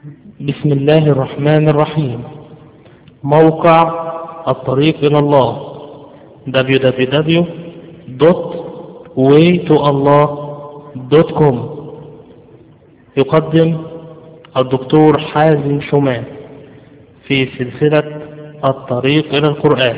بسم الله الرحمن الرحيم موقع الطريق إلى الله www.waytoallah.com يقدم الدكتور حازم شومان في سلسلة الطريق إلى القرآن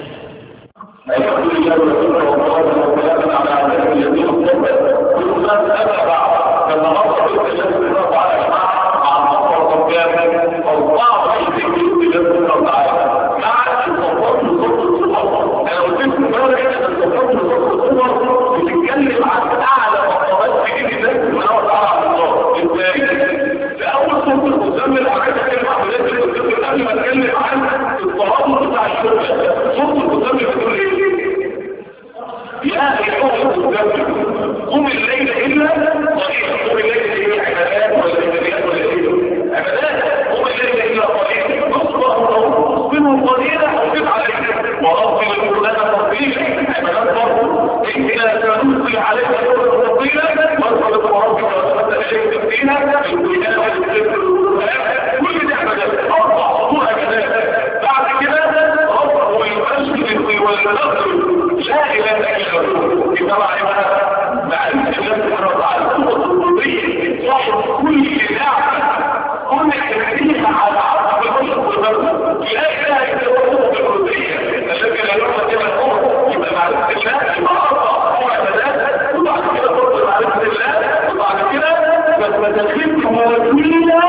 قم الليل إلا قليلا قم الليل إلا عبادات ولا عبادات ولا إيه عبادات قم الليل إلا قليلا نصبه أو نصبه قليلا أو زد عليه وربي القرآن ترتيلا عبادات برضه إنا سنلقي عليك قولا ثقيلا مرحبا وربك وتبدأ إليك تبديلا البناء والذكر كل دي عبادات أربع سطور عبادات بعد كده ربه المسجد والمغرب لا إله إلا هو كما عبادات معرفة الله سبحانه وتعالى هو الربوبية صاحب كل نعمة كل تكليف على عرض البشر والبشر لا إله إلا هو الربوبية الذي لا يعلم كما هو يبقى معرفة الله المعرفة هو عبادات وبعد كده برضه معرفة الله وبعد كده بس تكليف موكيلة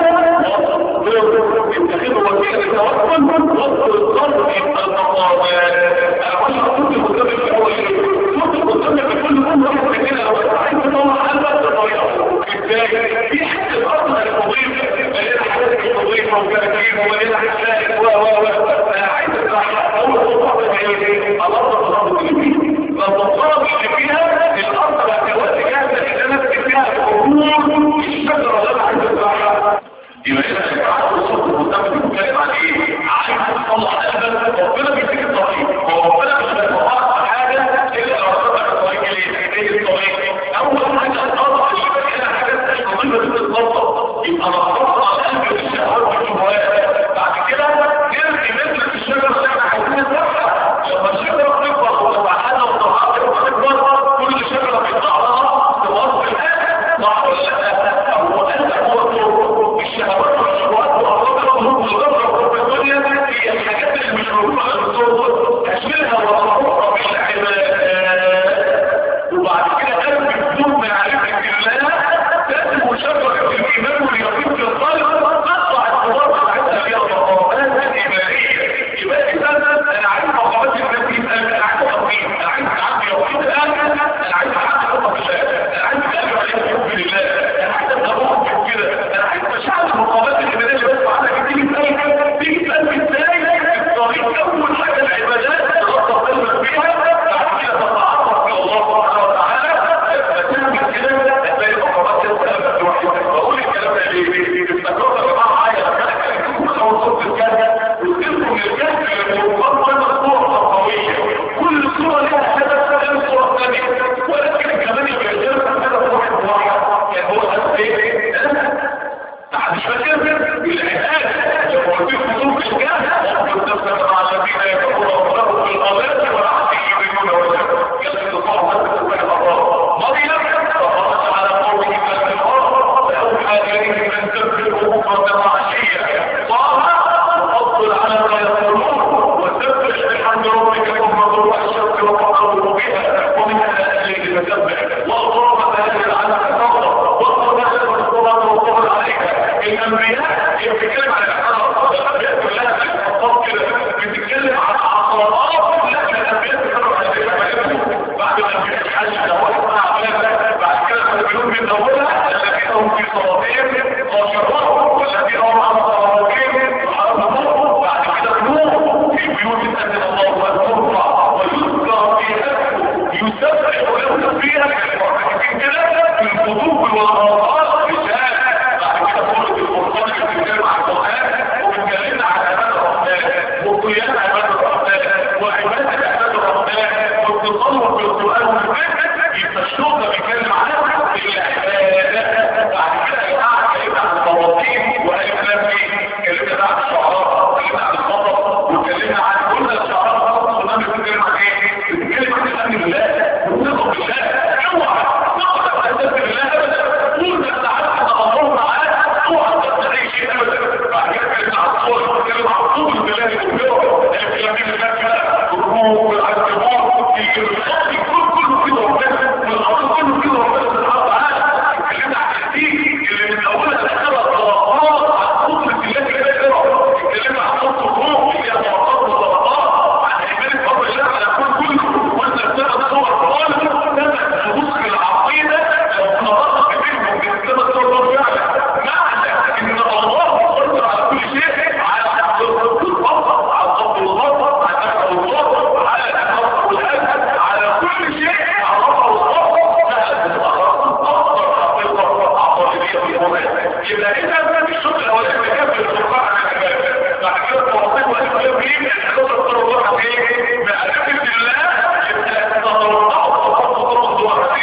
يتخذ وكيلة توكل وصل القلب يبقى المقامات أنا مش هقول لك قدام في أول شيء كنت قدام في كل يوم واحد كده لو عايز تطلع قلبك بطريقه ازاي في حته اصلا التوظيف مليانه حاجات التوظيف وكراكيب ومليانه حاجات و و و انا عايز اطلع اول خطوه في ايه الارض الارض اللي فيها فالمصاب اللي فيها الارض بقت دلوقتي جاهزه ان انا اكتب فيها الامور الشجره اللي انا عايز اطلعها يبقى اذا العقل الصوت المتفق بيتكلم عن ايه؟ عايز تطلع قلبك ربنا بيديك الطريق وربنا مش هيوقعك حاجه الا لو ربنا الطريق اللي الطريق اول حاجه القطع اللي بقى حاجات تشمل بالظبط يبقى نقطع قلب الشهوات والشبهات بعد كده نرمي مثل الشجره اللي احنا عايزين نزرعها لما الشجره تكبر وتبعها وتبعها تكبر كل شجره بيطلع لها توصل الان صح ولا لا؟ هو انت هو الشهوات والشبهات والغضب والغضب والدنيا هي الحاجات اللي مش موجوده في الصوت تشملها وتروح بالعبادات وبعد كده قلب بدون معرفه الله تأتي مشرفه الايمان واليقين في القلب تطلع الصواب بتاعتها فيها مقامات ايمانيه يبقى اذا انا عايز مقامات ايمانيه انا عايز تقويم انا عايز عندي يقين الان انا عايز عندي حب بالله انا عايز قلبي عليه حب لله انا عايز ابقى مؤمن كده انا عايز مشاعر المقامات الايمانيه اللي بس عنها تيجي في اي حاجه تيجي في قلبي ازاي الطريق اول حاجه العبادات تغطى قلبك بيها بعد كده تتعرف بالله سبحانه وتعالى فتعمل كده هتلاقي مقامات قلبك لوحدك بقول الكلام ده ليه؟ افتكرت يا جماعه معايا لما انا كلمتكم في اول صوت الكهف قلت لكم الكهف المرتبط صوره قويه كل صوره لها هدف غير صوره ثانيه ولكن كمان الجزيره هدف واحد واحد يعني هو هدف ايه؟ بعد مش فاكر العباد لما قلت لكم صوت الكهف قلت لكم مع الذين يكفرون ربهم بالغلات والعهد يؤمنون ويكفرون يلقى الله سبحانه وتعالى مريم فخرج على قومه من النار فأوحى إليه من تبلغ بكرة وعشية طه وفضل على ما يقولون وسبح بحمد ربك بكرة وعشية وفضل بها ومن الليل فسبح وأضرب ذلك على الفضل وأضرب ذلك الصلاة والظهر عليها الأنبياء هي بتتكلم على الأحرار الأنبياء كلها بتتفضل كده بتتكلم على عصرات لكن الأنبياء بتتكلم على بعد الأنبياء الحج دوت بعد كده فالبنون من أولها الذين هم في صلاتهم خاشعون والذين هم على صلاتهم يحافظون بعد كده بنور في بيوت أذن الله أن ترفع ويذكر فيها يسبح ويذكر فيها المعتكفين كده في القلوب والأرضات رجال بعد كده سورة القرآن اللي بتتكلم عن القرآن وبتكلمنا عن عباد الرحمن وقيام عباد الرحمن شيء ابدا بعد كده كانت عطول كانت عطول بالله الكبيره الكلام اللي كان الروح والعنكبوت الخط كله كله كده ربنا والارض كله كده ربنا سبحانه وتعالى اتكلمنا عن الدين اللي من اولها لاخرها طلقات عن قدره الله كده اتكلمنا عن خط الروح اللي هي طلقات وطلقات عن عباده رب الله على كل كله وانت بتاخد صور خالص تمت نسخ العقيده لو نظرت منهم من كتابه الله فعلا معنى ان الله قدر على كل شيء على حد الرسول فقط على قبض الله على نفس الله على النصر والهدف على كل شيء عرفه الله يبقى اذا الشوط الاولاني كان في القران عن العباد بعد كده التوصيل وقال له ايه يعني حدث التوضع ايه معرفه الله يبقى تتوضع وتتوضع وتتوضع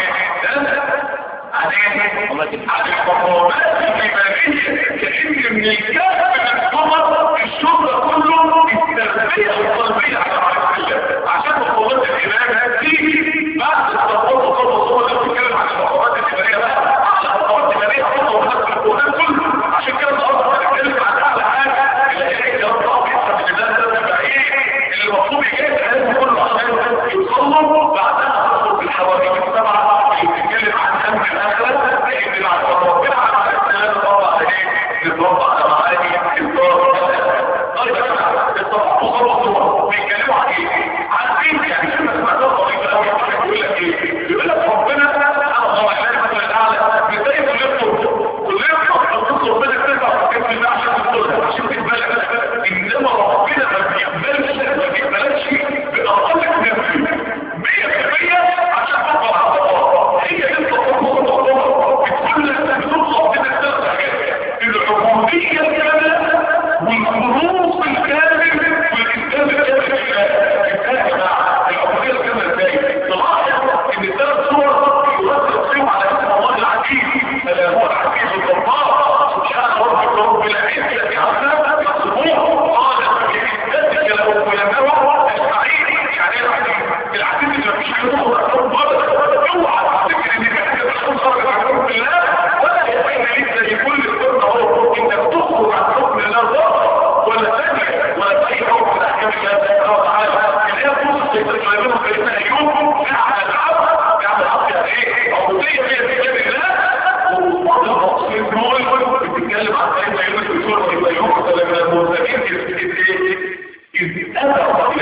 عن ايه عن المقامات الايمانيه كان من الكافر الصبر الشغل كله التربيه والتربيه على معرفه الله عشان مقامات الايمان تيجي بعد التوضع وتتوضع ده بتتكلم عن المقامات الايمانيه بقى على المقامات الايمانيه خطوه وخطوه في القران كله عشان كده النهارده بنتكلم عن اعلى حاجه اللي هي يا رب يحفظ الناس ده تبقى ايه اللي المفروض يجي الكلام كله عشان يوصلوا بعدها تدخل في الحوادث السبعه اللي بتتكلم عن هم الاخره لان بعد ما ربنا عمل الكلام طبعا عليه تتربى على معاني الدار طيب يا جماعه الطبع وصلوا بيتكلموا عن ايه؟ عن ايه يعني كلمه سمعتها طريقه قوي يقول لك ايه؟ يقول لك ربنا انا الله المثل الاعلى ازاي كلكم كلكم حطيتوا ربنا كده في الله عشان تقول عشان تتبلغ انما ربنا ما بيقبلش ما بيقبلش باقل من 100% عشان تطلع على الله هي دي التطور بتقول لك بتطلع من الثلاث حاجات العبوديه الكامله والخلوص الكامل والاسلام الكامل ازاي يا جماعه العبوديه الكامله ازاي؟ تلاحظ ان الثلاث صور يرد فيهم على اسم الله العزيز الا هو العزيز الغفار سبحان ربك رب العزه عما يصفون قال فبعزتك لأغوينهم اجمعين يعني ايه العزيز؟ العزيز اللي مفيش حاجه تخرج اوعى تفتكر ان العزيز تكون خارج عن حكم الله ولا يبين لك زي كل السنه اهو انك تخرج عن حكم الله ظاهر ولا ثانيه ولا اي حكم من احكام الله سبحانه وتعالى اللي هي فرصه يتكلموا بين ايوب نعم العبد نعم العبد يعني ايه؟ عبوديه هي في كتاب الله والمقصود دول بتتكلم عن سيدنا يونس في سوره ايوب من المرسلين إذ أتى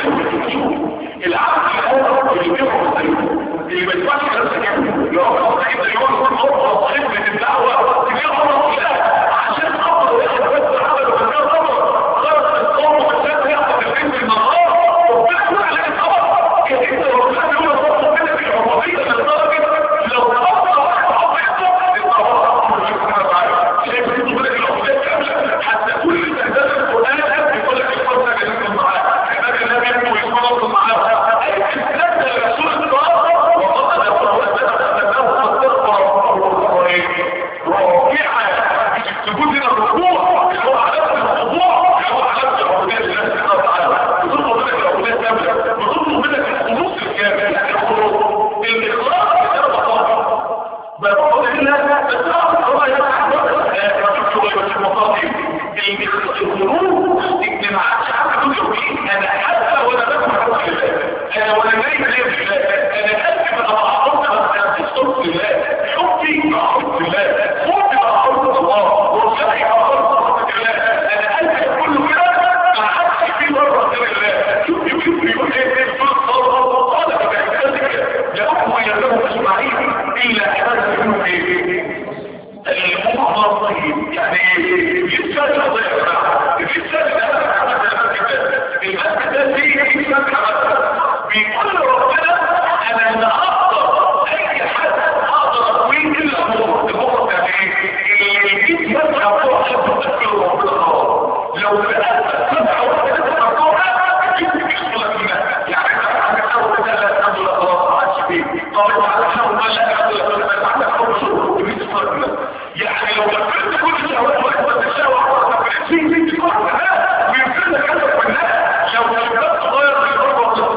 العبد الأول اللي بيقرأ اللي ما يسمعش كلام سكين يقرأ سيدنا يونس هو خدمة الدعوة بيقرأ لا عشان أفضل ياخد بس عمله من غير أمر خلص القوم والناس ياخد العلم من النهار ربنا يقول عليك الخبر كأن ربنا يقول ربنا في العربية لدرجة لو أفضل عطيته للطوارئ سبحانه وتعالى شايف انتوا بلد العبودية كاملة حتى كل استهداف القرآن يقول لك الفرصة جلسة معاه عباد الله بيبقوا يسمعوا معاه أي استهداف الرسول الله وقد يقول أنه قد رافعة السجود هنا الركوع اللي هو علامة الخضوع اللي هو علامة العبودية لله سبحانه وتعالى بتطلب منك العبودية الكاملة بتطلب منك الخلوص الكامل يعني الخلوص الإخلاص اللي أنا بطلبه بقول لله بس الله يسعدك في المصادر الخروج اجتماعات شعب تقول انا حتى وانا بسمع حكم الله انا وانا نايم ليه في الله انا قلبي بقى معروف انا في صوت الله حبي معروف الله صوتي معروف الله ورجعي معروف الله انا قلبي كله كده ما حدش فيه مره غير الله شوفي شوفي يقول ايه في الصلاه قال فبعزتك لأقوى يدهم اجمعين الا عبادك منهم ايه الموضوع طيب يعني الإنسان يضيع الإنسان المسجد ده فيه إنسان بيقول ربنا أنا لا أقدر أي حد أقدر أقويه إلا هو هو يعني اللي يجيب يسعى فوق حد تذكره ربنا لو سألت سبعة واحدة تذكرها أكيد بيحصل منها يعني أنت عندك أول كده لا الحمد لله خلاص ما عادش فيه طب أنت عندك حول ما لا الحمد لله بس عندك حول شغل بيحصل منها يعني لو لفت كل شهوات واحدة الشهوة واحدة في العشرين بنت كلها ويمكن لك هدف منها لو شباب صغير في الأربع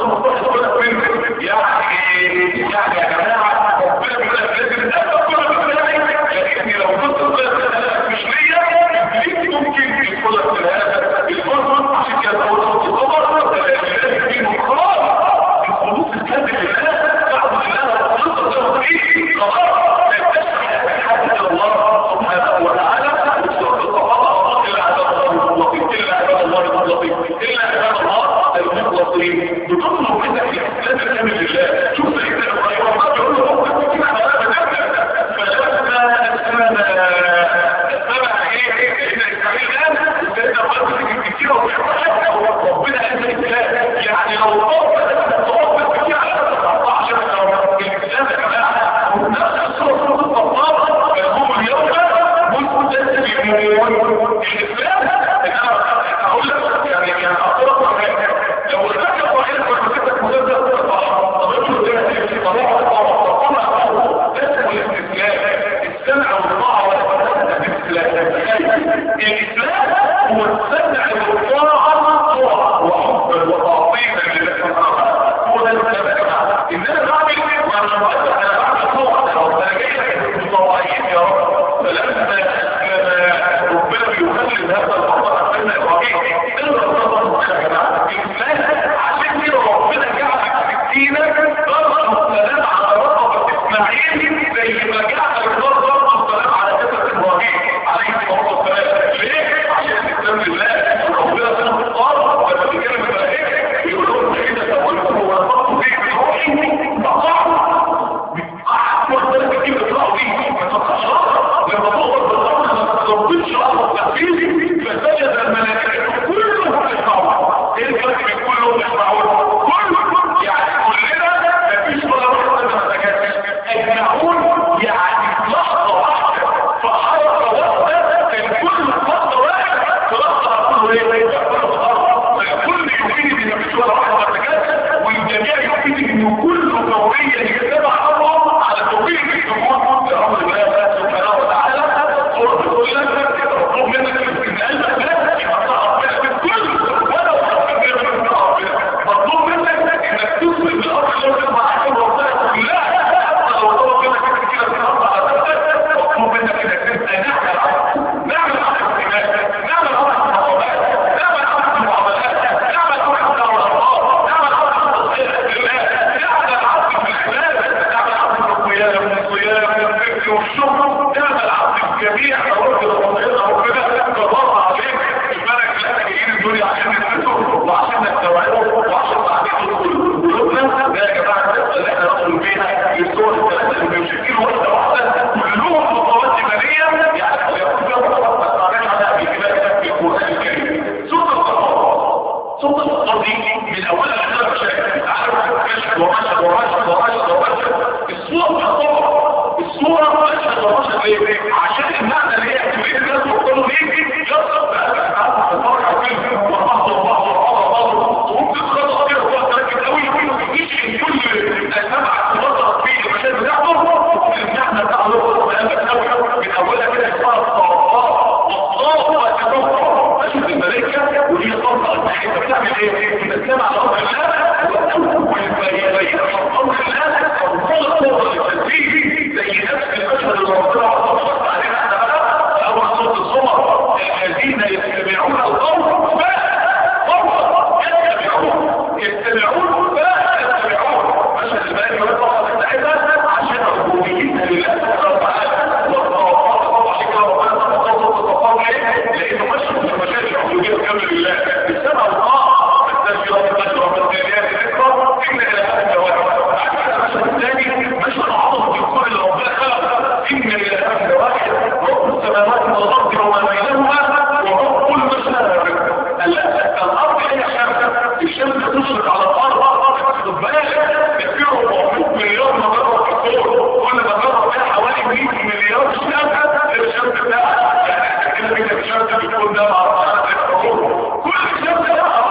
تعمل ايه؟ تتبع امر الله واول ما يبين امر الله فانطلق هو للتنفيذ زي نفس المشهد اللي ربنا وصف علينا احنا بقى اول صوت الصمر الذين يتبعون القول فلا يتبعون يتبعون فلا يتبعون مشهد الباني والطاقه بتاعتها عشان ربوبيتها لله سبحانه وتعالى والطاقه طبعا كده ربنا تفضل تتفاوض لانه مشهد من المشاهد العبوديه الكامله لله السمع الله التسجيلات النشره والتسجيلات الاكبر ان الى هذا الجواب المشهد الثاني مشهد عظمه الكون اللي ربنا خلق ان الى هذا واحد رب السماوات والارض وما بينهما ورب المشارق الارض هي الشمس الشمس تشرق على الارض خد بالك كثير 400 مليار مجره في الكون كل مجره فيها حوالي 100 مليار شمس الشمس بتاعها يعني كده كده الشمس بتكون ده مع بعض كل شمس لها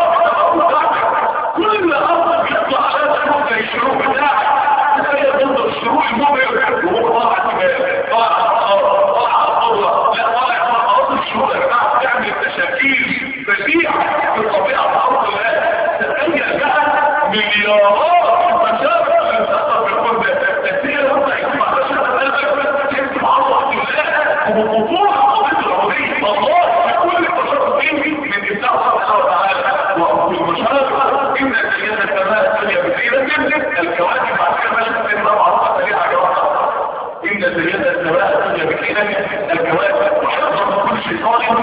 كل ارض بيطلع على الشروق زي الشروق بتاعك تخيل ضد الشروق المبهر وهو طالع طالع طالع الارض لا طالع ارض الشروق يا جماعه بتعمل تشكيل بديعه في طبيعه الارض الان تخيل بقى مليارات المشاكل اللي بتحصل في الكون ده تخيل لما يكون على شكل قلبك تكتب عظمه الله وبطوله قضيه العبوديه الله كل التصرفين من ابداع سبحانه وتعالى والمشاركه ان سيدنا السماء الدنيا بسيره الكواكب بعد كده ماشيه سنه معروفه سريعه جوهرها ان سيدنا السماء الدنيا بسيره الكواكب وحفظ كل شيطان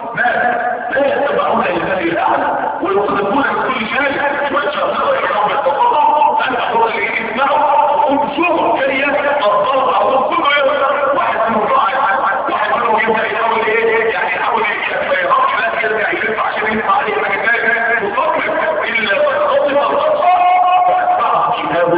ما لا يتبعون لله الاعلى ويصدقون بكل شيء ويشهدون يوم التفضل ان هو اللي يسمعوا وانشروا كلمه الضرب او كل يوم واحد منهم راعي واحد منهم يبدا يحاول ايه يعني يحاول يرفع لا يرجع يلف عشان يدفع عليه حاجه ثانيه وفكر الا تخطف الرصاص فاتبعها شهاب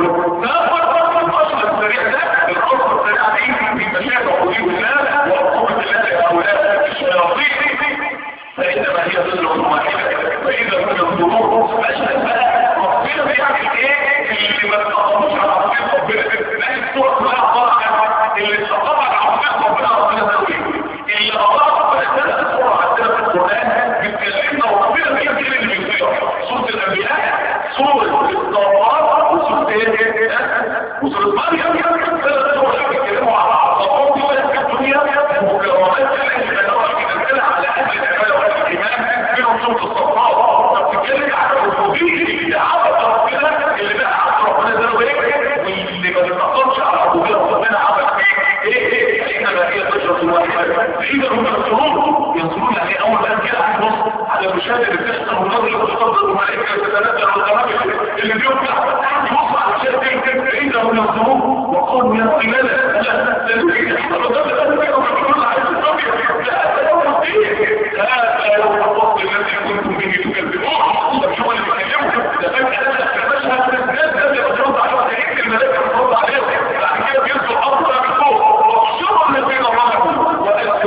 فاخر الاصل السريع ده الاصل السريع دي في مشاكل حدود الله وعقوبه الله لهؤلاء الشياطين فانما هي ظل واحده فاذا من الظروف اشهد بقى ربنا بيعمل ايه اللي ما تقطعوش على عقوبه ربنا لا الصوره كلها عباره عن اللي استقام على عقوبه ربنا ربنا سوي اللي الله ربنا ثلاث صور عندنا في القران بتكلمنا وربنا بيعمل ايه اللي بيصير سوره الانبياء سوره الطارق وسوره ايه وسوره مريم ثلاث صور بيتكلموا على عقوبه في الدنيا وكرامات اللي بنوع كده على اهل العباده والايمان منهم سوره الصفات بتتكلم على الربوبيه عبد ربنا اللي بقى عبد ربنا ده ايه واللي ما بيتقطعش على ربوبيه ربنا عمل ايه ايه ايه انما هي بشرة واحدة فاذا هم ينصرون ينصرون يعني اول ما كده هنبص على المشاهد اللي بتحصل والنظر اللي بتفضل الملائكه تتنزل والقنابل اللي بيوقع يبص على المشاهد دي فاذا هم ينصرون وقالوا يا قلالة لا لا لا احنا بضل انا كل عايز الطبيعي لا هذا يوم الدين هذا يوم الفصل الذي كنتم به تكذبون طب شو اللي بيكلمكم ده فجأة ده مشهد الناس ده اللي بترد عليه وتلاقيك الملائكه بترد عليه بعد كده بينزل الارض من فوق واحشروا الذين ظلموا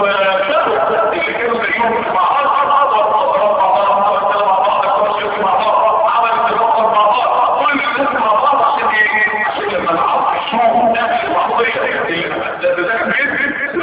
واسواتهم اللي كانوا زيهم مع بعض كل الناس مع بعض عشان ايه؟ عشان لما العصر الشوق ده الوحضيه ده ده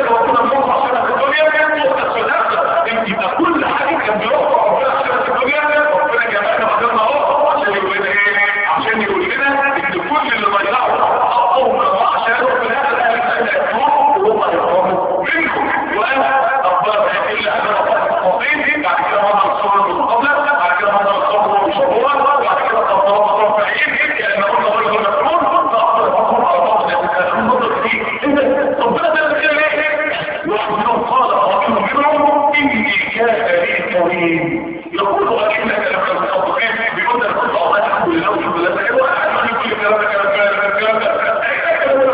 ربنا موقع عشان في الدنيا وقت صدقت انت يبقى كل حاجه كان بيوقع ربنا عشان في الدنيا ربنا جمعنا مكاننا اهو عشان يقول لنا ايه عشان يقول لنا ان كل اللي ضيعوا حقهم من الله عشان ربنا قال ان يكفروا وهم يكفروا منكم وانا اخبار الا انا مستقيم بعد كده هم الصبر المقابله بعد كده هم الصبر والشهور بعد كده هم الرافعين لان قلنا رجل مكرون فاخبر حكم على بعض النظر فيه ربنا ده كده ليه؟ واحد منهم قال رجل منهم اني كان لي كريم يقول انك لم تصدقين بيقول لك كل الله الحمد لله والحمد لله كده واحد كل الكلام ده كلام كلام كلام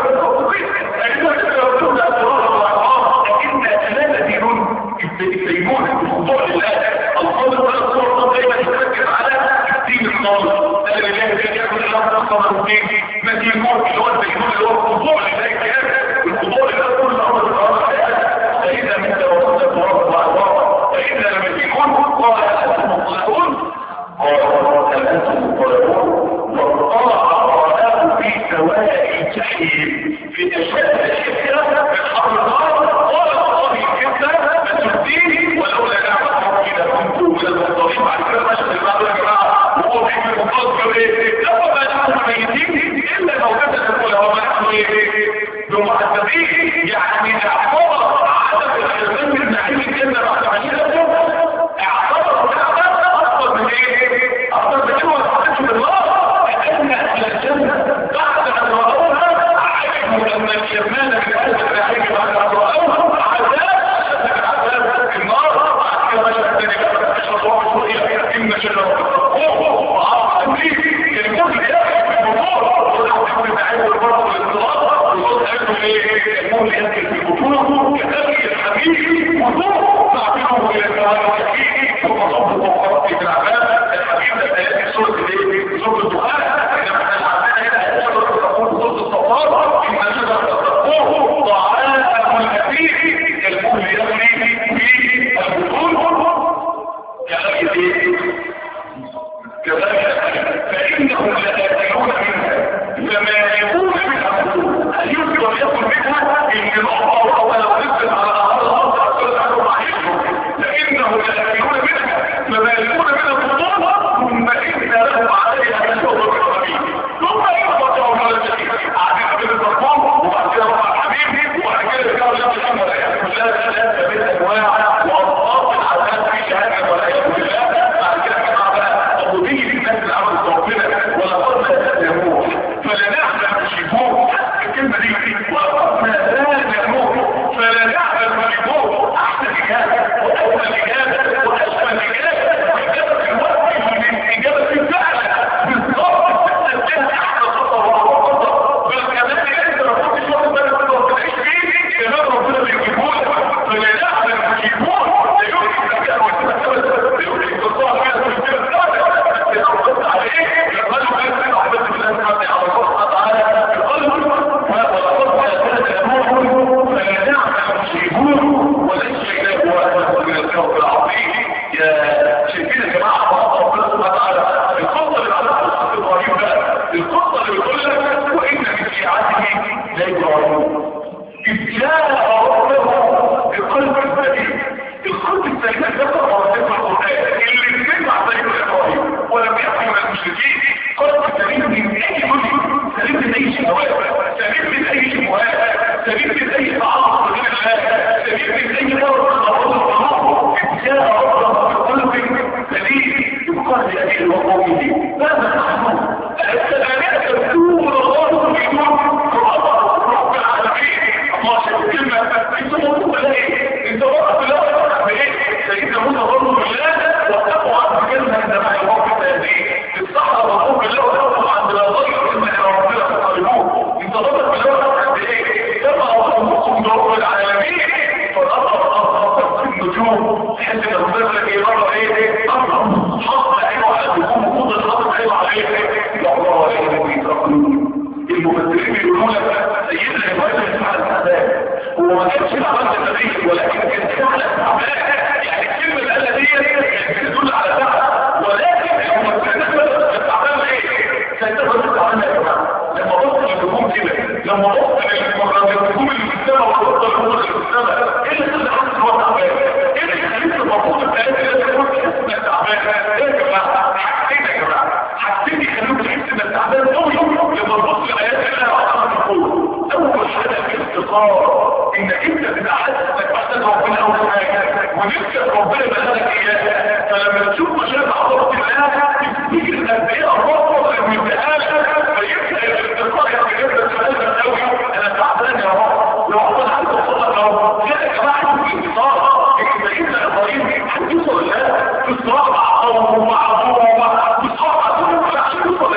الدينون بالخضوع لله الفضل ولا الصور دايما يتركز على الدين الصالح قال لله كان يعمل الله اكثر من الدين ما دينون اللي هو الدينون اللي هو الخضوع لله كان الخضوع لله كل امر الامر فاذا من توسط التراب مع الله فاذا لم يكن قال انتم مطلقون قال انتم مطلقون والطاعه رآه في سواء الجحيم في اشد الشرك في حر النار قال الله كذا تهديه ولولا نعمة ربنا كنت من المنظرين بعد كده مشهد المعنى يا جماعة وهو في المنظر ايه لما ما نحن ميتين الا موجودة تقول هو ما نحن ايه بمعذبين يعني اعتبر عدد الحرمان من نعيم الجنة بعد عشرين سنة اعتبر نعمة اكثر من ايه اكثر من ايه وصحته بالله لان اهل الجنة بعد ان رأوها علموا ان الحرمان من اهل النعيم بعد ان رأوها عذاب النار بعد كده مشهد الثاني بقى اشهد الله سوريا ان شجره التقوى وعرض امريك الموت يأتي بالبطور والحكم النعيم والبرد والاضطراب والصوت قالوا ايه الموت يأتي في البطور كذلك الحبيب وضوء تعبيره الى الكوان والحقيقي ثم صوت الطوقات في العذاب الحبيب ده يأتي صوت الايه صوت الدخان انما احنا عندنا هنا شجره التقوى صوت الصفار ان شجره التقوى طعام الحبيب الموت يأتي في البطول كذلك ايه كذلك فإنهم لآكلون منها فمالئون منها البطون هل يمكن أن يكون منها إن الأرض أو لو نزل على أرض الأرض أكثر عنه معيشهم فإنهم لآكلون منها فمالئون منها البطون ثم إن لهم عليها من شرب الحبيب ثم يبقى على الجحيم عادين من الضربان وبعد كده مع الحبيب وبعد كده يرجعوا لهم الحمد لله كلها ثلاثة من أنواع وأضغاط العذاب في شهادة والعياذ بالله بعد كده كما بقى أبو دي الناس اللي عملت ربنا ولقد ما زال فلا نعلم مشيبوه الكلمة دي ولقد ما زال يموت فلا نعلم مشيبوه أحسن إجابة وأول إجابة وأشمل إجابة وإجابة الوقت من إجابة الفعل بالضبط تسجلها أحسن خطر وخطر بل كمان أنت لو كنت شاطر بالك كده وبتعيش فيه كمان ربنا بيجيبوه فلا نعلم مشيبوه لا يمكن أن يكون لا يمكن أن يكون جاء ربه بقلب سليم القلب السليم ذكر مرتبة القرآن اللي بيسمع سيد الإبراهيم ولم يكن من المشركين قلب سليم من أي مسلم سليم من أي شهوات سليم من أي شبهات سليم من أي تعاطف من الله سليم من أي مرض من أمراض القلوب جاء ربه بقلب سليم يقال لأبيه وقومه ماذا تحصل؟ السلامات تكون الله بدون رب العالمين الله شايف كلمة انت مطلوب ايه انت وقف الله وقف ايه سيدنا موسى ظنوا بالله واتقوا عن كلمة عندما يوقف هذه الصحراء وقوم بالله واتقوا عن لا ضيق إما إلى ربنا تقربوه انت ظنوا بالله وقف ايه كما وصلتم برب العالمين فالأمر أصلا النجوم تحس ان ربنا لك ايه مرة ايه أمر حصل ايوه على النجوم وقود الأرض ايوه عليه يا الله يا رب يتقلون المفسرين بيقولوا لك سيدنا ابراهيم فعل العذاب هو ما كانش عمل النبي ولكن كان فعل العذاب يعني الكلمه اللي قالها دي كانت بتدل على فعل ولكن المفسرين التعبان ايه؟ كانت بتدل على يا جماعه لما بص للنجوم كده لما بص للنجوم السماء وتفضل نور في السماء ايه اللي خلى حاسس هو تعبان ايه اللي خليك المفروض الثلاثه اللي تقول تحس انك تعبان ايه يا جماعه حاجتين يا جماعه حاجتين يخلوك تحس انك تعبان قوي لما تبص لايات الله وعطاك القوه اول حاجه الاستقامه انك انت تبقى حاسس انك محتاج ربنا اول حاجه ونفسك ربنا بلغك اياها فلما تشوف مشاهد عظمه الله تفتكر قد ايه الله ويديها لك فيبدا الاستقامه يبدا سؤالك قوي انا تعبان يا رب لو انا عايز اوصل لك اهو يا جماعه في انتصار انت انت يا ابراهيم هتوصل لله في صراع مع قوم ومع ابوه ومع صراع مع كل عشان توصل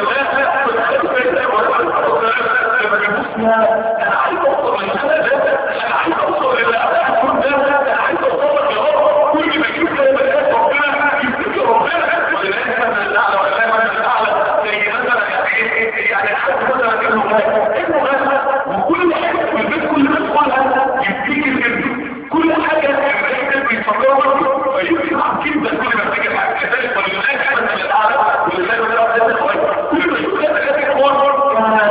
لله لما يبصنا انا عايز اوصل لله انا عايز اوصل لله كل ده انا عايز اوصل لك يا رب كل ما يجيب لي ملكات ربنا يفتكر ربنا ولله مثلا الاعلى ولله مثلا الاعلى زي مثلا يعني يعني حد مثلا انه انه وكل حاجه في البيت كل ما تدخلها يفتكر ابنه كل حاجه البيت بيفكرها فيمكن جدا كل ما تيجي حاجه كذلك ولله مثلا الاعلى ولله مثلا الاعلى كل ما يشوف هذا كذا يقول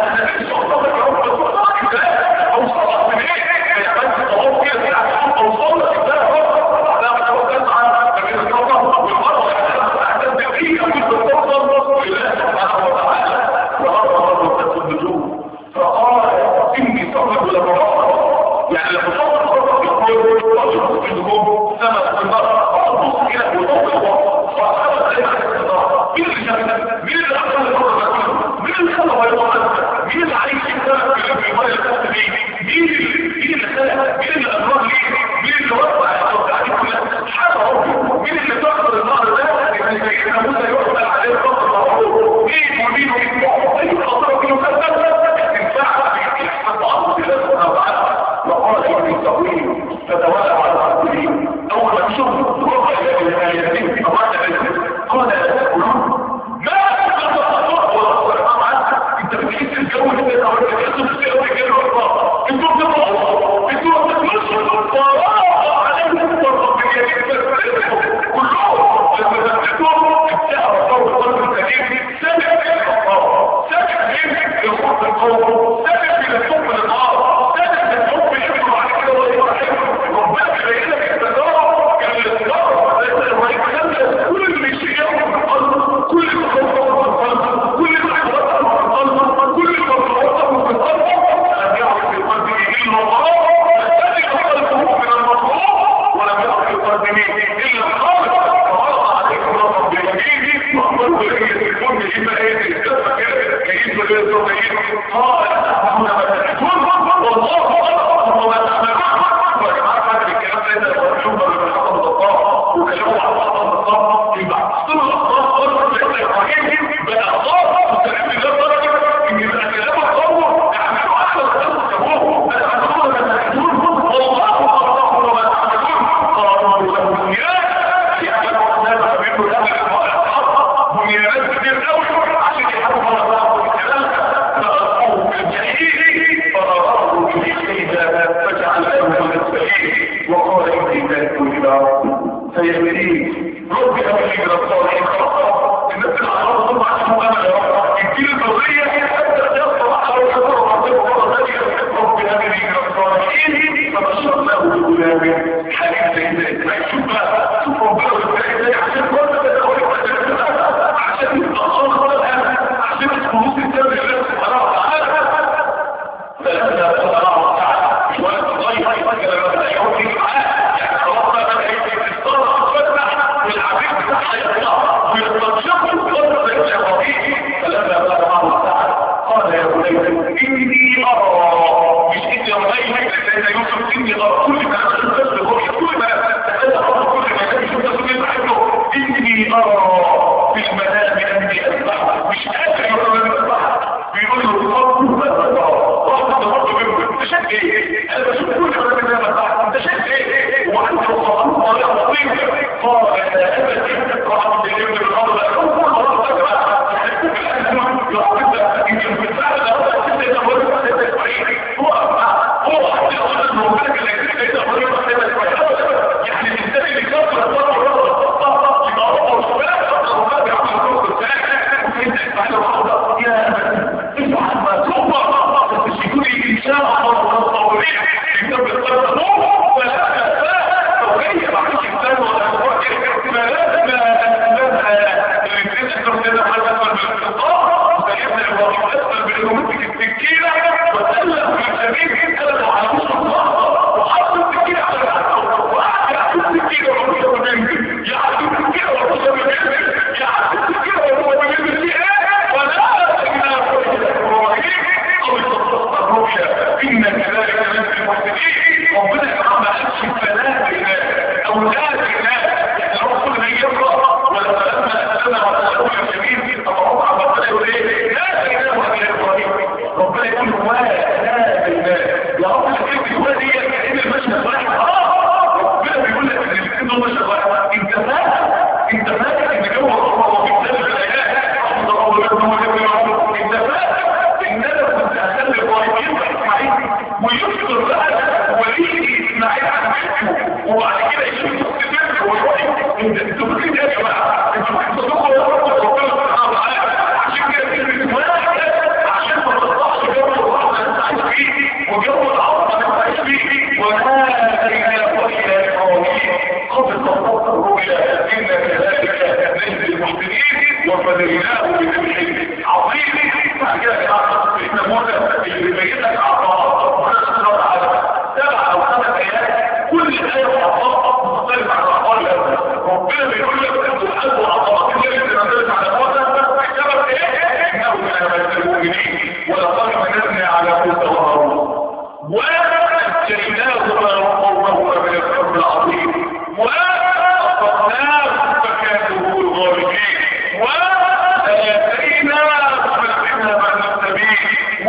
يعني لما صور صور يقول في النجوم سما في النار أبص كده وصور فأخذ عليه على النار مين اللي شاف مين اللي أخذ النار ده كله مين اللي خلى ويوم مين اللي عايش كده في الموبايل اللي تحت بيه مين اللي مين اللي خلق مين اللي أمر ليه مين اللي وقع التوقعات كلها حاجة اهو مين اللي تخسر النار ده يعني زي موسى يقبل عليه الخط المعروف مين ومين ومين أي خطر كده مسدس تنفع في الحطام كده سبحانه وتعالى وقال ابن التقويم فتولى على العبدين اول ما تشوف روح الى اليمين فقال قال لا تاكلون ما تتخطط ولا طبعا انت بتحس الجو اللي او الجسم في اول كده انتوا بتبقوا انتوا ما بتمشوا فراغ عليكم فرق باليمين كلهم لما تبتدوا بتعرف صوت صوت الكريم سبب الخطاب سبب ايه يخوف القوم سبب الى الحب للنار سبب الحب يبنوا على كده ويرحمه ربنا بيبين لك التجارب كان التجارب كل شيء يوم القلب كل الخوف في القلب كل الحوارات في القلب كل الخطوات في القلب لم يعرف في قلبه الا الله فذلك قلبه من المطلوب ولم يعرف في قلبه الا الخالق فغلط عليكم رب بيمينه واخبروا اليه الكون اما ايه الكفه كده كيف غير صغير قال هنا ما تكون والله اكبر وما تعملون وجماعه هذا الكلام ده مرحوم بالحكم الله وكلامه على الله الله يبقى اصل الله قال لك ابراهيم بقى الله مستقيم لدرجه ان يبقى كلامه قوه يعملوا احسن خلق ابوه بس عندهم ما تعملون والله الله وما تعملون قالوا له بنيان يعملوا الناس منه له بنيانات كتير قوي عشان يحبوا الله والكلام فألقوه كالجحيم فرآه بالحيدة فجعله من السبيل وقال إني ذات النار سيهديه رب أمري من الصالحين خلاص الناس العرب ثم عشان أنا يا رب الجيل البرية حتى يصل على الخبر وعطيه مرة ثانية رب أمري من الصالحين فبشرناه بغلام حليم سيدنا إسماعيل شوف بقى شوف ربنا والسيدنا عشان كل ده عشان يبقى خالص عشان الخلوص التام لله سبحانه وتعالى فلما الله تعالى مش ولا تغير لما بدا يقعد يجي معاه يعني خلاص بقى بدا يجي الصلاه تفتح والعبيد بتاعها يطلع ويتنشط ويتنشط زي الشياطين فلما بدا الله تعالى قال يا بني اني ارى مش اني ارى سيدنا يوسف اني ارى كل ما تحدث لرؤيا كل ما تحدث كل ما كان يشوف نفسه من بحبه اني ارى في المنام اني اذبحك مش قادر يقول انا اذبحك بيقول له الرب ماذا ترى رب الرب منه انت شايف ايه انا بشوف كل ما انا اذبحك انت شايف ايه وعنده صلاه طريقه طويله قال يا ابتي رحمه الابن الارض لو كل مره تبقى تحب الانسان يعرف ان الانسان ده هو اللي يتمرد على التسويق هو هو حد يقول انه هناك اللي يتمرد على التسويق يعني الانسان اللي كسر الصلاه والصلاه يبقى هو شباب ربنا بيعمل كل الثاني وانت تفعل الخطا يا افعل ما تؤمر تشكري ان شاء الله متطورين انه وبعد كده يشوف السفر ويروح انتوا فاكرين ايه يا جماعه انتوا فاكرين صدقوا ربنا سبحانه وتعالى عشان كده كلمه واحد عشان ما تطلعش جو الرحمه اللي انت عايش فيه وجو العظمه اللي انت عايش فيه وما اتيناه الى ابراهيم قبل تفكروا الى ان كذلك نجزي المحسنين وفديناه بذبح عظيم فجاء ان موسى اللي بين لك عطاء ربنا سبحانه وتعالى سبع او خمس ايات كل ايه عطاء مختلف عن العطاء الاول ربنا بيقول لك انتوا الحب والعطاء اللي نزلت على موسى بسبب ايه؟ انه من المؤمنين ولقد منزلنا على موسى وهارون وأنجيناهما وقومهما من الكرب العظيم وأخذناهم فكانوا هم الغالبين وآتيناهم الكتاب النبي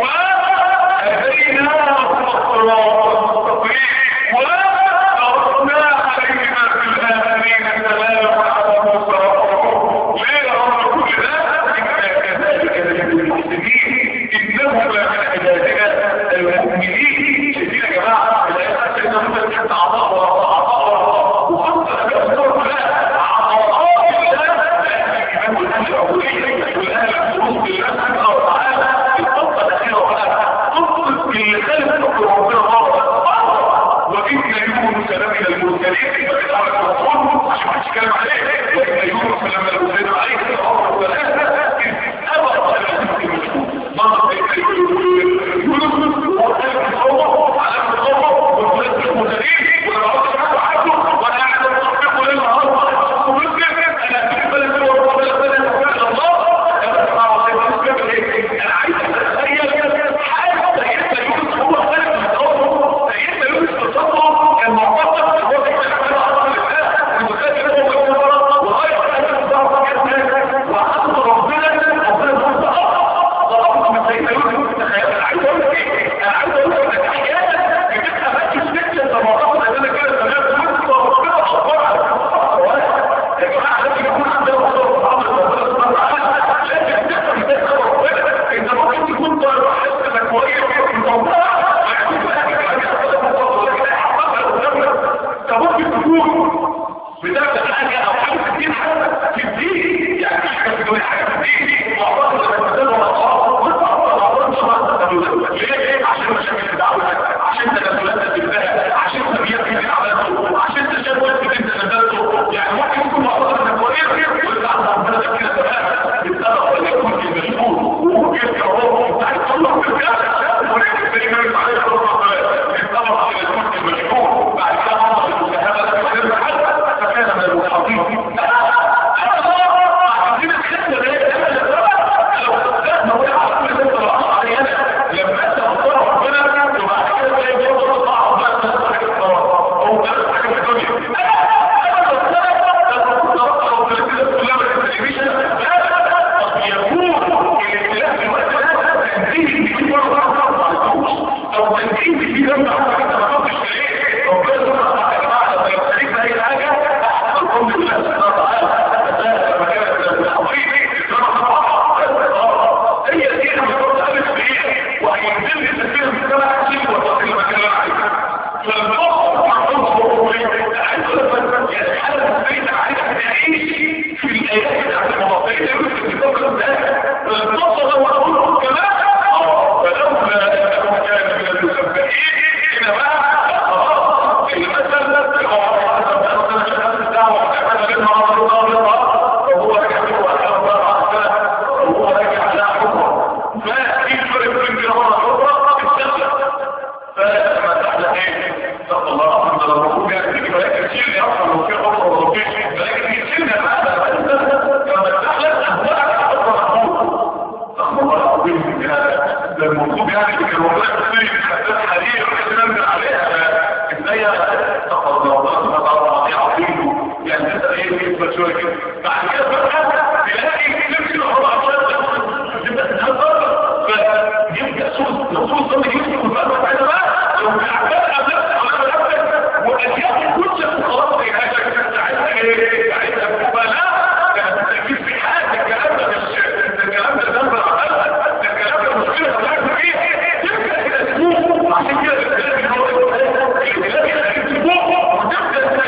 وهديناهم الصراط المستقيم وأرسلنا عليهما في الآخرين سلام على موسى وهارون ليه يا رب كل ده إنا كذلك نجد المحسنين إنه من عبادنا المؤمنين شايفين يا جماعه الايات سيدنا موسى تحت عطاء وعطاء عطاء وعطاء وخمسه اشياء الصور كلها عطاء الله الامام العبوديه والاهل الخلوص بالله سبحانه وتعالى القصه الاخيره وقالها قصه اللي خلف حكم ربنا مره وإن يونس لمن المرسلين فبدعوا الرسول عشان ما تتكلم عليه وإن يونس لمن المرسلين عليه الأمر والثلاثة إذ أبر على المسلم المشهور مرة يونس وقال الصوت على الصوت والثلاثة المرسلين ولما عرفت عنه عنه وأنا أعلم تصدق للنهار وأنا مسلم أنا في بلد وربنا بلد وفعل الله أنا أسمع وسيد مسلم أنا عايز أتخيل حاجة سيدنا يونس هو خلق الأمر سيدنا يونس تصدق كان معتقد هو في مكان أصل الله ومكان له بالكبرى وغير أن الضعف كان وحفظ ربنا ربنا ضربت من سيدنا يونس تخيل أنا عايز أقول لك إيه أنا عايز أقول لك أحيانا بتبقى ماشي سكة أنت معتقد أن أنا كده تمام وأنت ربنا أخبار على يا جماعة لازم يكون عندنا وصول ربنا سبحانه وتعالى لازم تفهم ده ربنا أنت ممكن تكون ضرب حاسس إنك كويس في الموضوع انت ممكن تكون بتعمل حاجة او حاجة كتير حاجة في الدين يعني مش حاجة تقول حاجة في الدين وعبارة لما تتكلم عن الله ليه؟ عشان مشاكل الدعوة عشان تنازلات الدفاع عشان تغيير في عملته عشان تشابهات في انت نزلته يعني ممكن يكون معروض انك كويس وانت عند ربنا ده كده تمام بالسبب ولا يكون في مشهور وممكن يكرهه انت عايز تطلع في الكلام ولكن زي ما انت عايز تطلع بالسبب ولا يكون في مشهور بعد كده عمر المساهمة لما كان حد فكان من المحاضرين عايزين الخدمة ده لو خدمنا وقع على كل ده طلعنا علينا لما انت مختار ربنا وبعد كده تلاقي برضه تطلع ربنا تطلع القرار هو ده حاجه في الدنيا او تنتين في لما انت ما كنتش ليه ربنا سبحانه وتعالى لما يخليك اي حاجه احسن الحمد لله سبحانه وتعالى مكان الحضيض هي دي اللي بتعرف بيه وهينزل لي تفكير في السنه كتير وتصل المكان اللي عايزه فالمخ معروف عايز لما يعني حاله البيت عايز تعيش في الايات بتاعت المواضيع اللي في الكتاب ده فالمخ هو كله كمان فلولا انه كان من المسبحين هنا بقى خلاص المثل ده هو انا شغال الدعوه انا لما وهو يحب ويحب وهو راجع على حكمه ففي فرق بين كده مره اخرى السبب فلما تحلى ايه صلى الله عليه وسلم الرسول يعني تيجي ملائكه تشيلني اصلا لو في خطوه ولا ربيش ملائكه تشيلني انا لما تحلى اهواءك اصلا محمود الله العظيم من هذا ده المطلوب يعني في الوضع الثاني حساس حرير ننزل عليها ازاي تقضى الله سبحانه عظيم يعني تسال ايه يثبت شويه كده بعد كده بقى تلاقي نفس الوضع تبدا تتهزر فيبدا صوت لو صوت صوت يمسك ويفرق بعد بقى لو تعبان قبلت على قبلك واجيال كل شيء خلاص يا هاشم ساعتها ايه ساعتها بقى لا ده التركيز في حاجه الكلام ده مش الكلام ده ذنب العقل ده الكلام ده مشكله في العقل فيه تبدا كده تفوق عشان كده الكلام اللي هو الكلام اللي تفوق وتبدا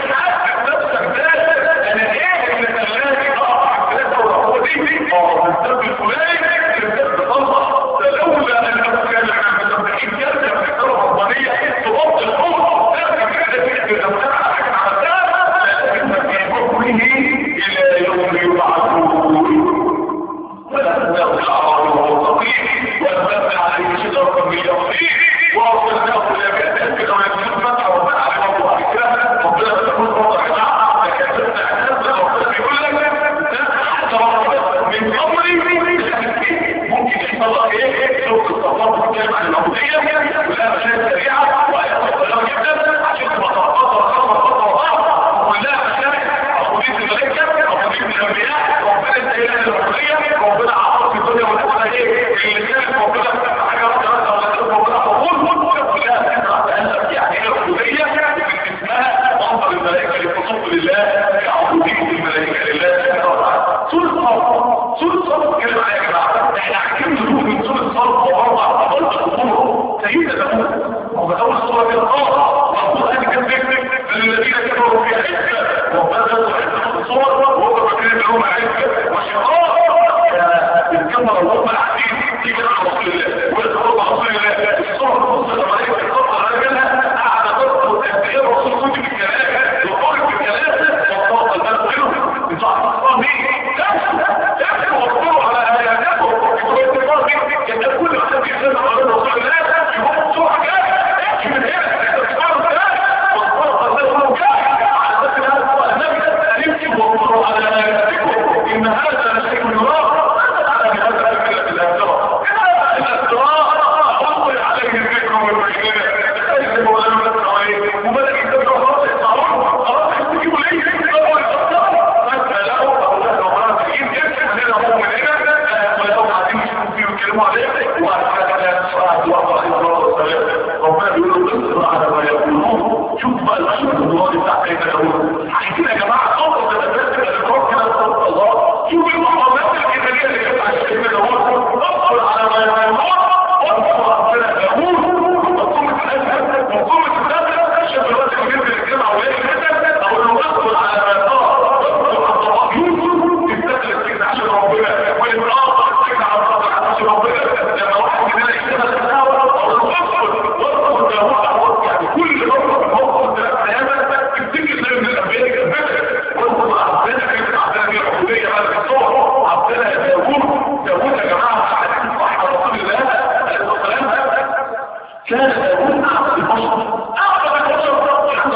لله كعبودية الملائكة لله سبحانه وتعالى سورة صرف سورة صرف كلمة معايا يا جماعة احنا عايزين نشوف من سورة صرف واربع اربع امور سيدنا داوود هو من اول سورة كده اه والقرآن كان بيكتب الذين كفروا في عزة وبدأوا عزة الصور وهو فاكرين لهم عزة وشقاء الكاميرا الله العزيز في جناح رسول الله ويذكروا رسول الله الصور المصدر عليه ويقطع على جنها قاعدة تذكر تأثير الرسول كنت بالكلام وقول بالكلام وطاقة الناس منهم انتوا عارفين مين؟ تأثير وصلوا على آياتكم يقولوا الاتفاق دي كان كل ما حد يسمع على رسول الله يقول صورة جاية احكي من هنا الاتفاق ده والطاقة الناس جاية على ذكر هذا النبي يمكن وصلوا على آياتكم إن هذا لشيء يراه على هذا الفكرة الأسرة الأسرة أطول عليه الذكر والبينة تخيل ولا نذكر عليه وبدأ يتبع خلاص يطلعون خلاص يستجيبوا ليه أول الأسرة فأنت له أو له مرات يمكن هنا هو من هنا ولو قاعدين يشوفوا فيه ويتكلموا عليه وعلى حاجة صلاة الله عليه وسلم ربنا بيقول له اصبر على ما يقولون شوف بقى الأشهر الله بتاع سيدنا داوود عايزين يا جماعة صوت تتذكر الإدراك كده صوت الله شوف المقامات الإيمانية اللي كانت على سيدنا داوود اصبر على ما يقولون واصبر على داوود وقومة الأزهر وقومة الأزهر أشهد الوقت الجنة الجامعة وهي كده أقول له اصبر على ما قال واصبر على الله يوسف يستخدم السجن عشان ربنا والإمراض السجن على الصبر عشان ربنا لما واحد مننا يشتغل التساوى أقول له اصبر واصبر داوود يعني كل مرة موقف من الحياة تفتكر زي من الأنبياء كذبت واصبر عبدنا كيف عبدنا في العبودية على الصور عبدنا داوود داوود يا جماعة حديث صح رسول الله عليه الصلاة كان داوود أعظم البشر أعظم البشر عند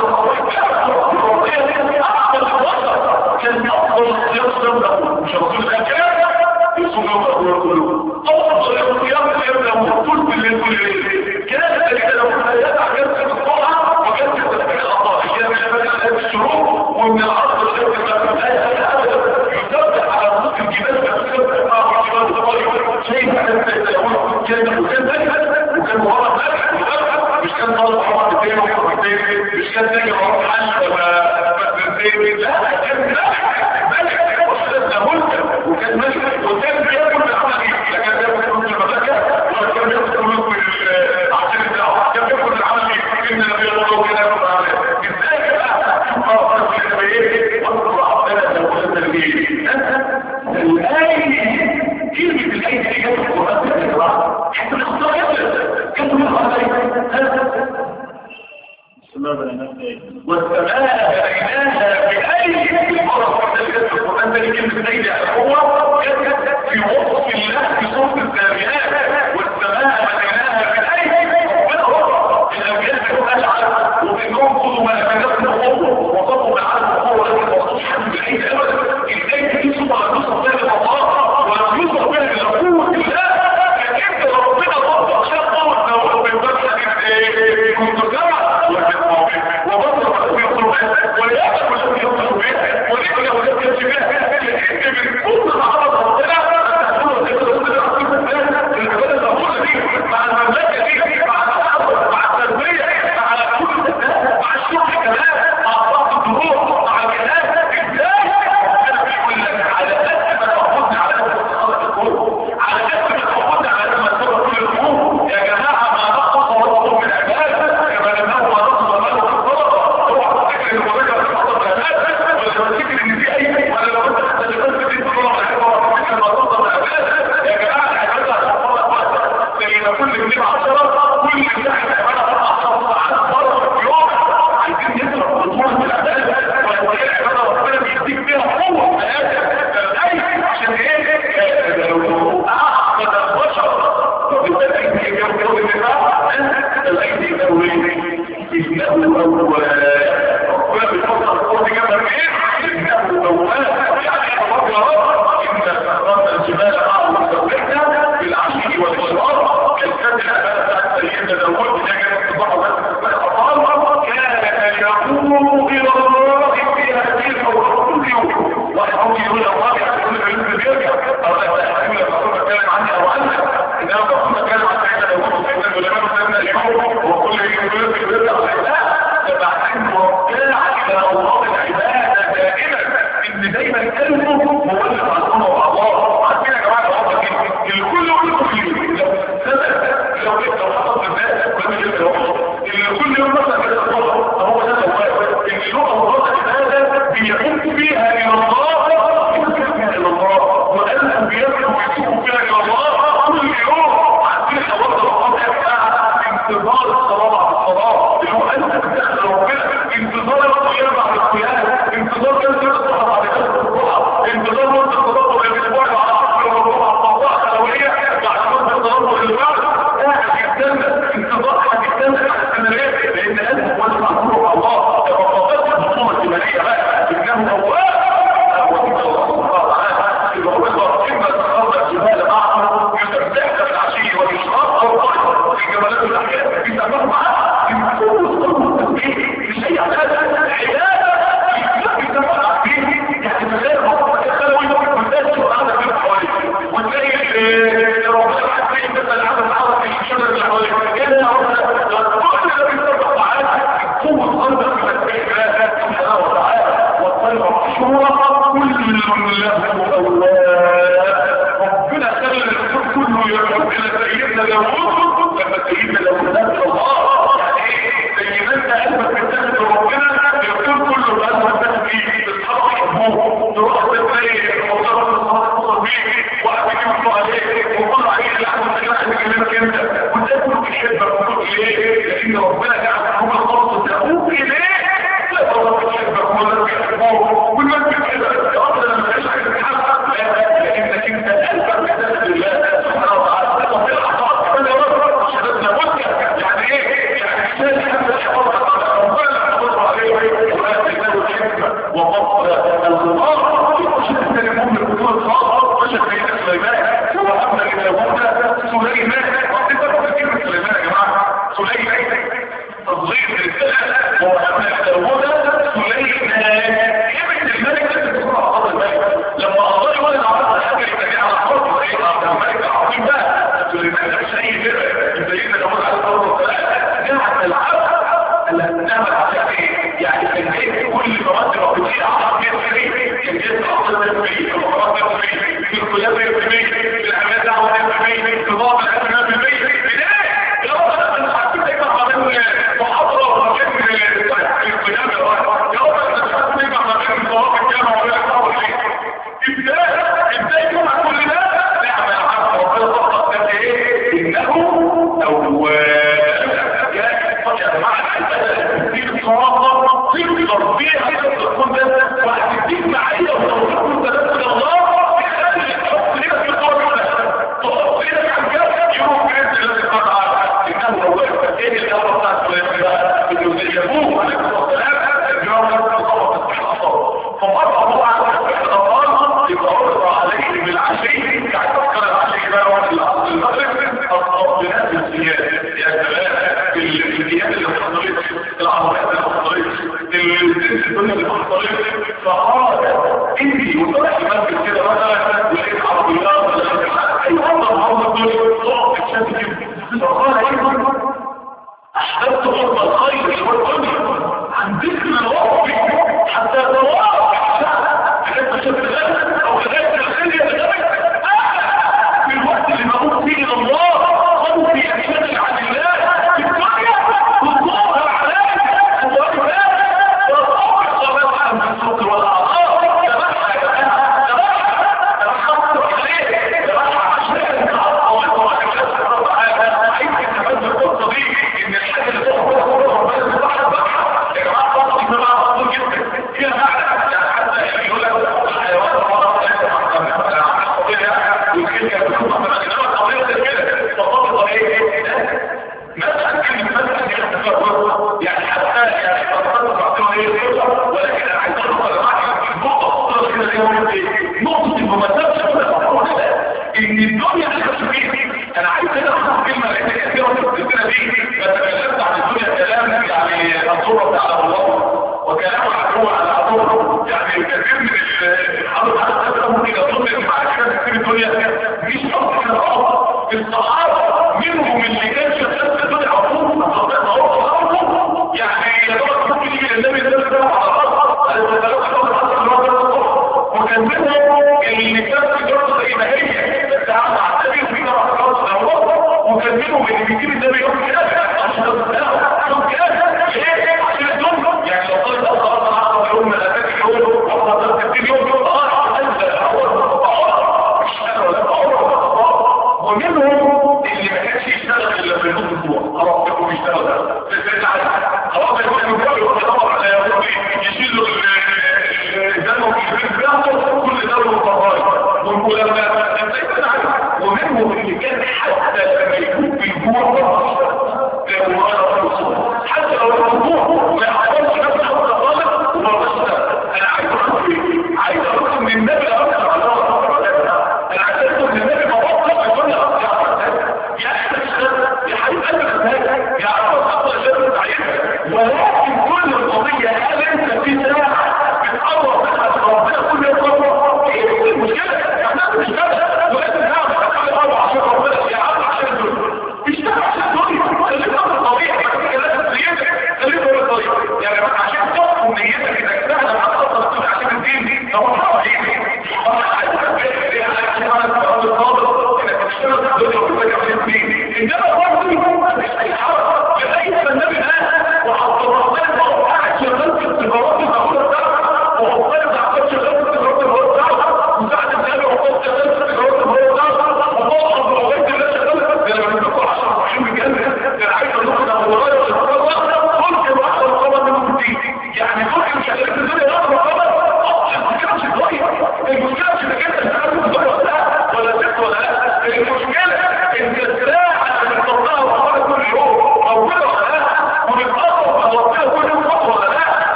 الله أعظم البشر كان أفضل يصدر داوود مش رسول الله كان يصدر داوود كله أفضل القيام اليوم داوود طول بالليل كل ليل كان ذلك داوود يدع جلسة الطاعة وجلسة الأخطاء هي من بدأ الشروق ومن العصر الشرق يسبح على رؤوس الجبال فيسبح مع الجبال الصغيرة شيء كان داوود كان مكذب وكان مغرب نفسه مش كان طالب مرتين ومرتين مش كان تاجر مرة حل ولا مرتين لا كان ملك وصلت ملك وكان ملك وكان بياكل بالعمل لا كان بياكل من المملكة ولا كان بياكل من العسل بتاعه كان بياكل بالعمل ان النبي الله كده ياكل عمل ازاي بقى اه فرق النبي واصبح ربنا لو قلت النبي الآية كلمة الآية دي جت في القرآن يا جماعة حتى الاختصار يفرق كانت من والسماء بنيناها بأي مرة في القرآن ده كلمة أيدي هو في وصف الله في صوت الزامنات والسماء بنيناها بأي ربنا وصف الأنبياء بيقول أجعل وبإنهم خذوا ما أمنتنا قوة وصفوا ما عرفوا قوة لكن وصفوا حد بالأيدي أبدا الأيدي دي صفة لا توصف بها الله ولا يوصف بها إلا قوة الله فكيف ربنا وصف عشان قوة لو بيبقى كنت جمع وبصر ويقول وليأكل ولم يقل به وليأكل ولم يقل به من كل عرض ربنا تقول العبادة الأولى دي مع المملكة دي مع التعبد مع التربية مع كل مع الشغل كمان مع ضغط الدروس مع الكلام ازاي انا بقول لك على قد ما تاخدنا على قد ما تخلص الكون على قد ما تاخدنا على قد ما تسوي كل الامور يا جماعه ما نقص ربهم من عباده كما انه ما نقص ماله في الصدقه اوعى تفتكر ان المذاكره في الصدقه عباده ولا تفتكر ان في اي ولا لو انت حتى اللي دي كل واحد هيبقى تفتكر ما تقصد عباده يا جماعه العباده هتتطلب وقت لان كل جنيه 10 كل مساحه عباده 14 ساعه مره في اليوم عايزين نضرب بطوله العباده وهي العباده ربنا بيديك فيها قوه في حياتك اي عشان ايه لو اعقد البشر بالتأكيد يوم يوم النفاق الايدي الاولين انه اول ربنا بيفضل القرد جنب ايه انه اول يعني رب يا رب ان سخرات الجبال معه مسوحنا بالعشي والاشرار كالفتح سيدنا داود نجد الصباح بس اطال كان يقوم الى الله في هذه الحروب ويحاول يقول الله يقول العلم بيرجع الله يقول لما كنت اتكلم عني او عنك انما كنت اتكلم عن سيدنا داود وسيدنا سليمان وسيدنا ايوب وكل يوم يقول لك بيرجع لا ده بعدين مرجع الى الله العباد وقصد الغار وشد التلمون بالكتور الخاص وشد سيدنا سليمان ووهبنا لداوود سليمان انت فاكر سليمان يا جماعه سليمان تصغير الرساله ووهبنا لداوود سليمان كلمه الملك لازم تكون على قدر الملك لما الله يقول انا عملت حاجه يبقى على قدر ايه ده الملك العظيم بقى سليمان ده مش اي فرقه سيدنا داوود عليه الصلاه والسلام جعل العبد النعمة العسكرية يعني كان جاي كل مواد رقمية عشر متر كان جاي عشر متر في المقرات متر في القيادة متر في العمليات دعوة متر في نظام الأمن متر في ليه؟ لو أنا حسيت إنك عملت محاضرة وكان القيادة يا رب أنت مش حاسس إنك عملت صواب الجامعة ولا تعمل شيء إزاي؟ إزاي يكون كل ده؟ نعم يا عم ربنا فقط ده إيه؟ إنه أو يا جماعة تديك الصراحة تقدر بيها تكون ده وهتديك معايا ولو تكون تنزل الله تخلي تحط لنا في القرآن تحط لنا عن جد يوم جد الذي قد عاد إنه هو الفتين الأول بتاع سليمان بقى إنه يجابوه عليه الصلاة والسلام الجواب ده طبعا تستحصر فمرة الله عز وجل الأطفال يبقى عرض عليه بالعشي يعني فكر العشي بقى وقت العصر المغرب الصابرات الزيادة يا سلام الجياد اللي حصلت العربيات اللي حصلت الدنيا اللي حصلت فقال انتي وطلع المسجد كده مثلا ولقيت عربيات ولا اي وضع محمد دول تقف الشمس كده فقال ايضا احببت حب الخير والدنيا عن ذكر الوقت حتى تواقع حتى شفت الغد او لغايه الخير لغايه في الوقت اللي بقول فيه الى الله قالوا في اشياء عن الله في الدنيا والظهر عليك وإذا وصوك الصلاة عن السوق والأعضاء تبحى يا جماعة تبحى تبحى عليه تبحى عشان تعطى وانت وحكاة الرب عايز تتبنى القصة دي ان الحاجة اللي تخبر ربنا سبحانه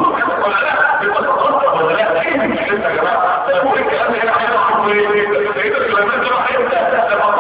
كله كده ولا لا يبقى تتطور ولا لا ايه مش يا جماعه ده هو الكلام هنا هيحصل ايه سيدنا سليمان ده راح يبدا لما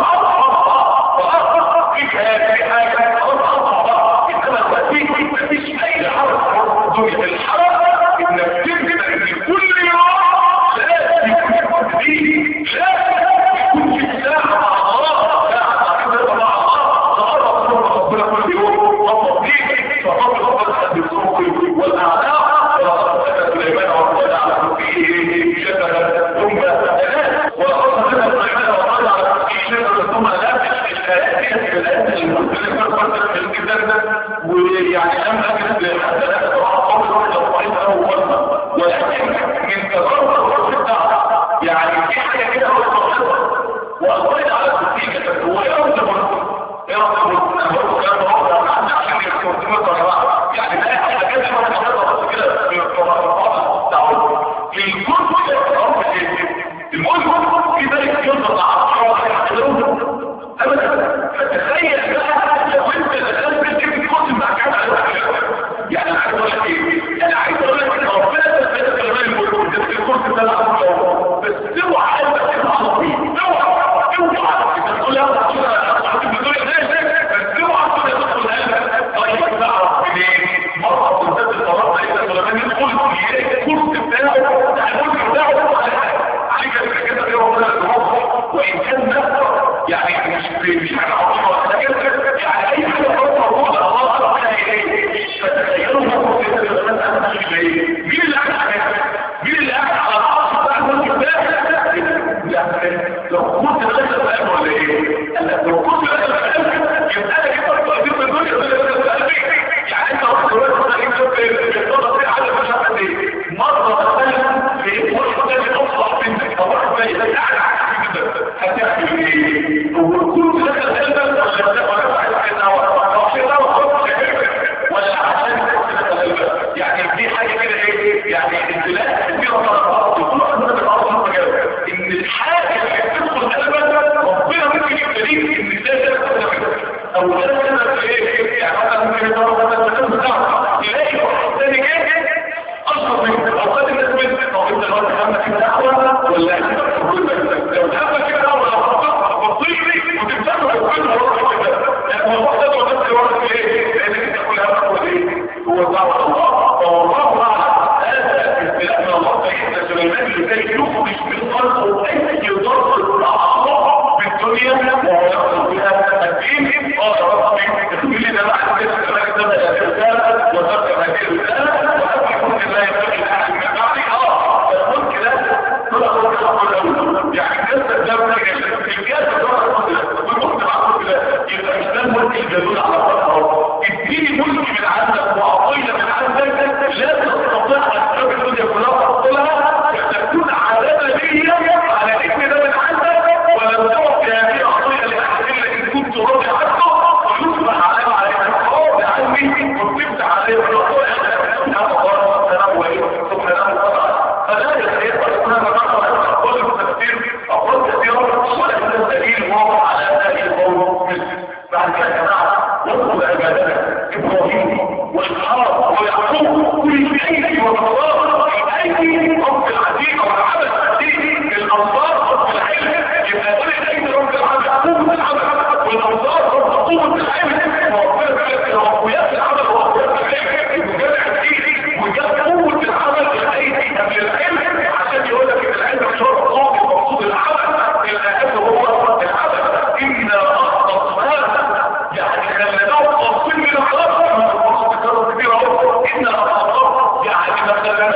تعرف في حاجه في حاجه انما دلوقتي مفيش اي حركه دنيا الحركه انك تبدا ان كل يوم لازم يكون في لازم يكون في ساعه مع الله ساعه مع مع الله تقرب من ربنا كل يوم الله فيك فقبل ربنا قد السوق والاعداء ولقد سليمان ورد على كرسيه شجره ثم الاف ولقد سليمان ورد على كرسيه شجره ثم الاف الايات هي الايات المختلفه في الكتاب ده ويعني لم اجد حتى لا تتوقع قول الضعيف او ولكن من تجربه الخطه يعني في حاجه كده وأقول على النتيجة هو يرتب يرتب الأمر كان مرة عن عشان يكون مرة يعني لا يحتاج كده مرة مرة كده في الطبقات تعود في الكل الأمر المهم في ذلك يرضى على أبدا فتخيل بقى لو أنت دخلت تجيب الكتب مع كام على يعني أنا عايز أقول لك إيه؟ أنا عايز أقول لك إن ربنا تثبت كلام الملوك ده الكتب ده لا بس اوعى حالك تبقى على طول اوعى اوعى تقول يا رب بتقول ازاي بس اوعى تقول يا رب قلبك طيب تعرف منين مره كنت في الصلاه لقيت سليمان يدخل الكرسي بتاعه بتاع الملك بتاعه عليك كده كده ربنا وان كان ده يعني مش مش حاجه عظيمه ولا كده يعني اي حاجه موجوده الله اعلم بها ايه فتخيلوا مين اللي قاعد على مين اللي قاعد على العصر بتاع الملك بتاعه لو كنت غسل فهم ولا ايه لو كنت غسل فهم يبقى انا كده تقدير من الدنيا غسل قلبي يعني انت واحد دلوقتي مثلا يكتب الصوره دي على مش عارف ايه مره مثلا في واحد تاني اصلح منك او واحد تاني زي قاعد عكس كده هتعمل ايه؟ هو كنت غسل قلبك ولا ولا واحد عايز ولا عشان غسل قلبك يعني دي حاجه كده ايه؟ يعني ابتلاء كتير طرقات وكل واحد من الارض ان الحاجة اللي بتدخل قلبك ربنا ممكن يبتليك ان ده ده او ده ده ايه يعني مثلا ممكن يضرب مثلا الكلام بتاعه تلاقي واحد تاني جاي اشهر من اوقات الناس بنت طب انت دلوقتي همك كده احوال ولا لو همك كده احوال لو خطأت بطيري وتبتدوا الكل ورا كده يعني هو ده بس ورا ايه لان انت كل همك هو ايه هو دعوه الله فوالله اعلم هذا استلام من الله سيدنا سليمان لكي يخرج من قلبه اي ضرر الاعصاب في الدنيا وهو يخرج بها الدين قال ربي اخبرني ده بعد كده كمان ده الرساله وترك هذه الرساله وأبي كنت لا ينبغي لاحد من بعدي اه فالملك ده طلع هو الاول يعني الجسد ده من الجسد ده والملك مع كل ده يبقى مش ده الملك الجدول على فتره اديني ملك من عندك وعطيه من عندك لا تستطيع ان تكون الدنيا كلها تقولها تكون علامه ليا على ان ده من عندك ولم تعطي هذه عطيه لاحد الا ان كنت راضي عنه ويصبح علامه عليك راضي عني وتفتح عليه الرقائق هذا الله سلام وعليكم سبحانه وتعالى فلا يستطيع سبحانه وتعالى اقوال التفسير اقوال كثيره ولكن الدليل واضح على هذه القول بعد كده يا جماعه وصل عبادنا ابراهيم والاسحاق ويعقوب كل شيء والله ايدي رب العزيز والعبد العزيز الانصار رب العلم يبقى كل شيء رب العبد قوه العبد والانصار رب قوه العلم وربنا بيقول ربيات العمل وربيات العلم وجمع الدين وجاب قوه العمل الايدي قبل العلم عشان يقول لك ان العلم مش هو القوم المقصود العمل الاهم هو العمل انا اخطا يعني خليناه تفصيل من الخلاص المقصود الكرة كبيرة اهو ان اخطا يعني مثلا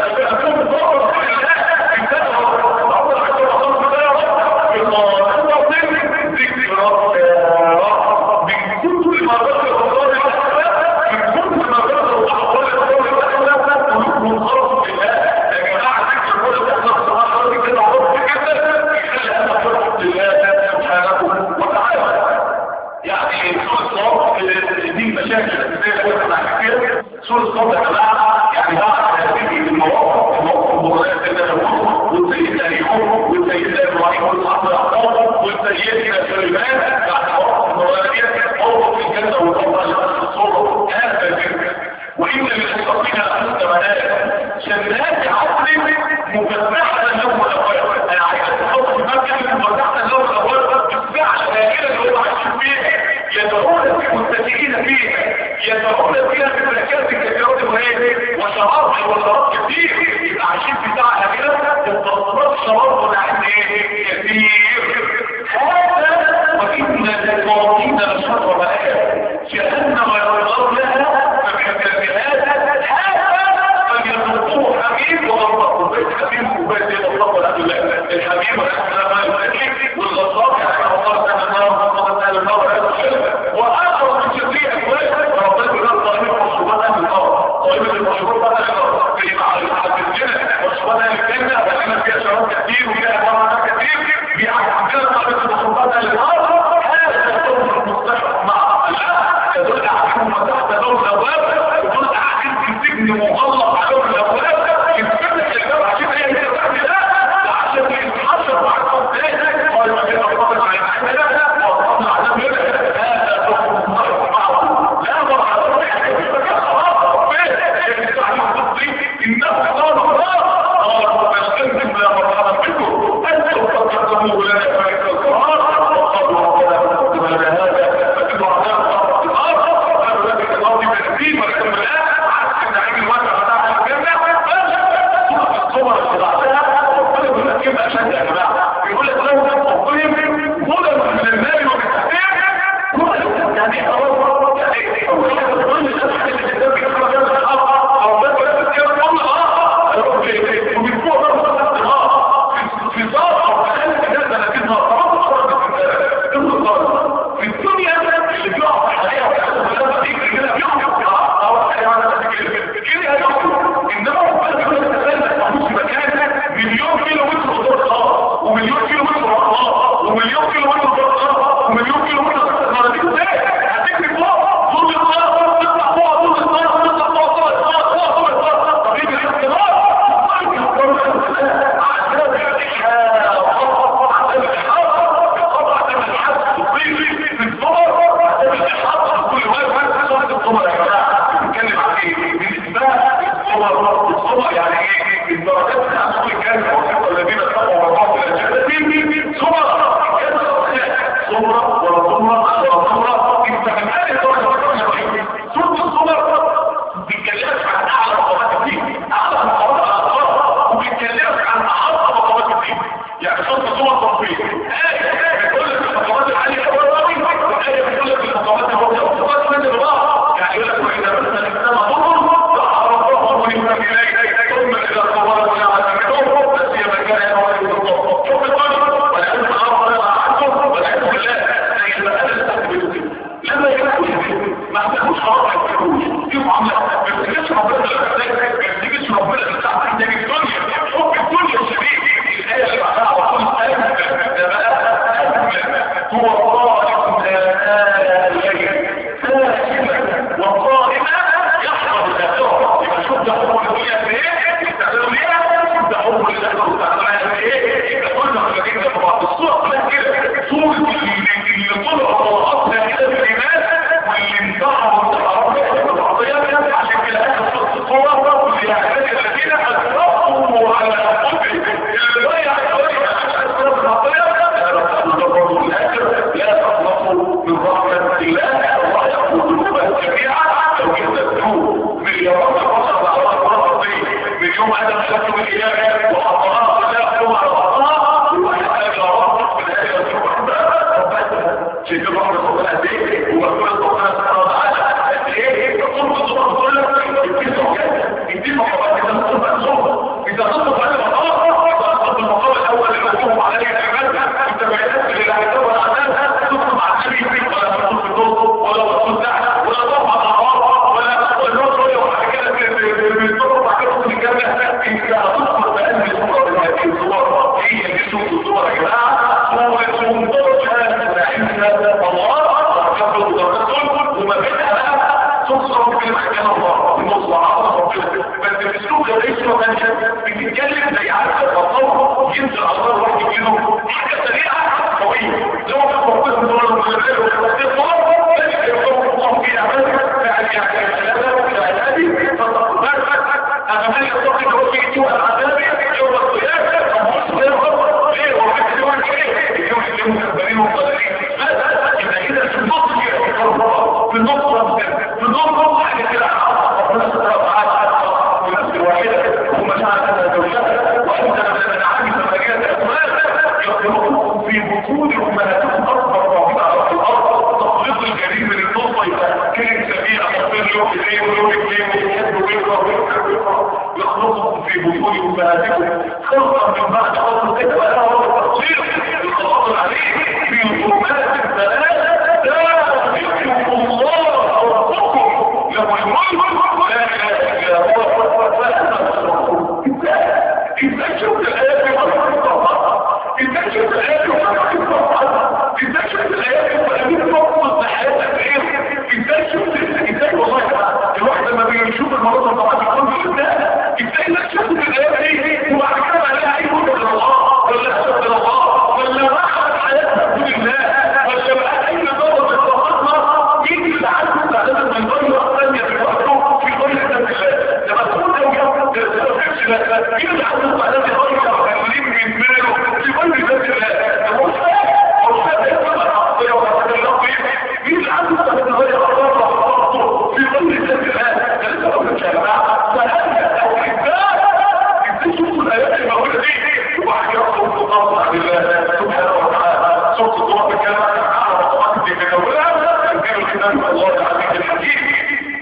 جنات عدن مفتحة لهم الابواب انا عايز احط في مكان مفتحة لهم الابواب بالفعل داخل اللي هو عايشين فيها يدعون في متكئين فيها يدعون فيها بملكات كثيرات وهي وشراب وشراب كثير يبقى عايشين في ساعة كده وتصرف شراب ونعم ايه كثير هذا وإن للمواطنين لشر مآب جهنم يرغب لها فبحكمها هذا فليذوقوه حميم وغرق بيت حميم وبيت يغرق ولا بالله الحميم والحمام الملكي والغصاب يعني الله تعالى النار الله تعالى النار وآخر من جميع أكواد وربنا الله ظاهر مشروبات أهل النار ظاهر المشروبات أهل النار في معرفة حد الجنة مشروبات أهل الجنة فإن فيها شراب كثير وفيها أمراض كثير بيعمل عندنا معرفة مشروبات أهل النار هذا يكون المستشفى مع الله يدل على أنه تحت دور الأبواب يدل على أن السجن مغلق على دور الأبواب يتفتح الباب عشان هي تتفتح ده عشان يتحشر مع الصوت ده قال ما بين أفضل على الحملة وأفضل على الحملة هذا حكم الله معه لا مرحبا بك خلاص فين التعليم الضبطي إنه قال الله قال فاستنتم لا مرحبا بكم أنتم قد تقدموا لنا فإن القرآن وقد ربنا فقدم لنا هذا فكدوا عذاب الأرض قالوا لك الأرض بنزيم ولكن لا عكس النعيم الواسع بتاع الجنة بل الصور اللي بعدها ربنا بيقول لك كيف أشد يا جماعة بيقول لك لو تقيم ظلم من المال ومن التحقيق يعني خلاص يعني أول حاجة تقول لي الناس حاجة اللي قدام كده خلاص كده الحق أو بس ولا بس كده تقول اه ومن فوق برضه اه في صار أو خلال كده سنتين في الدنيا اللي بيقع في عليها ويحصل دي كده بيقع أو كده يقع إنما ربنا بيقول لك تخيل محطوط في مكان مليون كيلو متر قدر خلاص ومليون كيلو متر خلاص ومليون كيلو متر خلاص ومليون كيلو متر خلاص دي ازاي هتكتب فوق طول النهار تطلع فوق طول النهار تطلع فوق طول النهار فوق طول النهار طب ايه الاختبار عذاب الحياة عذاب الحياة عذاب الحياة في الصور عذاب الحياة كل واحد صورة الصور يا جماعة بنتكلم عن ايه بالنسبة الصور الصور يعني ايه الدرجات بتاعت كل كان وصف الذين اتقوا وقعوا في الجنة صور صورة ولا صورة ولا صورة انت من اهل درجة صورة الصور بتتكلمش عن اعلى مقامات الدين اعلى مقامات الاخبار وبتتكلمش عن اعلى مقامات الدين يعني صورة صور تطبيق آية بتقول لك المقامات العالية قوي وآية بتقول لك المقامات الواطية وصفات من الله يعني يقول لك وإذا مثل الإسلام ضر فأعرفه من إليه ثم إذا صوره ولا عزمته بس هي مكان يوم الضر شوف الضر والعلم الأرض ولا عنده والعلم بالله لكن أنا لما يكون ما تكونش خلاص ما تكونش في معاملة ما تجيش ربنا ما تجيش ربنا بتاع تحتاج الدنيا حب الدنيا شديد الآية اللي بعدها على طول أجمل ده بقى أجمل هو الله الليل ساكنة وقائمة يحفظ الآخرة يبقى شوف ده حب الدنيا في إيه؟ يستخدموا إيه؟ شوف ده حب الآخرة وتعالى في إيه؟ يبقى كلنا محتاجين في بعض الصورة كلها كده صورة اللي طلعوا وراءنا كده في الإيمان واللي انتحروا انتحروا بعضيات عشان كده اخر الصورة واللي يعتاد الذين أسرقوا على أنفسهم اللي ضيع الدنيا عشان الصورة العطية لا تخلصوا من رحمة الله الله يقول ذنوبا جميعا لو يستدعوه مليارات البشر على الأرض دي من يوم أدم شكوا الإله وحضرات الله على بعضها ويحتاج ربك من هذه الصورة شيء الرحمة الله قد ايه ومقبول الله سبحانه وتعالى قد ايه يقول بالصورة بتقول لك اديله كده اديله حوالي كده مقصود مقصود اذا تصف على المقام تصف المقام الاول اللي مكتوب عليه العباد انت بعيدات اللي هيدور عنها تصف مع النبي ولا مقصود في النص ولا مقصود تحت ولا تصف على العوار ولا النص ولا وحاجة كده بتصف مع كده في الجنة انت هتصف بأن الصورة من هذه الصور هي اللي تشوف الصورة يا جماعة صورة منتجة عند الله وتقبل الرسول وما بينها بقى تصرف في مكان الله النص عرض ربنا بس الاسلوب لو ليس ما كانش بتتكلم زي عارف الرسول ينزل على الله واحد يجيله حاجه سريعه قويه لو كان ربنا من دول المسلمين وخلاص الله ذلك يقول الله في اعمال يعني يعني هذه فتقبل انا ما يستطيع والعذاب يوم القيامة ومسلم ليه وحكي واحد ايه يوم يوم كبرين وقدرين ماذا إذا إذا في النص في النص في النص واحد كده ربنا سبحانه وتعالى ونفس الواحدة ومشاعر أنها زوجها وأنت من عامل مجال أسماء يخلقكم في بطون أمهاتكم أكبر رابطة على الأرض تخلق الجريمة للنص يبقى كلمة سبيل أخطر يوم اثنين ويوم اثنين ويحب ويكره ويكره ويكره يخلقكم في بطون أمهاتكم خلقا من بعد خلق كده ولا هو التصوير التفضل عليه في ظلمات الثلاث لا يذكر الله ربكم له الملك لا اله الا هو إذا شفت الآيات إذا شفت الآيات إذا شفت الآيات وأمين فقط لحياتك إيه إذا شفت إذا والله الواحد لما بيشوف المرضى طبعا يقول له إذا إذا شفت الآيات إيه وبعد كده عليها أي مدة الله ولا أسفل الله ولا راحت حياتها بدون الله ولا بقى أي ضربة استطاعتنا يجي لعنه تعلمت من ضربة ثانية في وقته في غير ذات الله لما تكون لو جبت تفكش لك يجي لعنه تعلمت ضربة وخليم من ماله في غير ذات الله هو فاهم هو فاهم يطلع العصية وحسن الله يجي لعنه تعلمت غير الله في غير ذات الله ده لسه لو كنت يا جماعة فهذا أو إنسان إنسان شوفوا الآيات الموجودة دي وواحد يرفض الله عن الله سبحانه وتعالى صوت الله بكلام على رقمات اللي تنولها تنزيل الكتاب الله العزيز الحكيم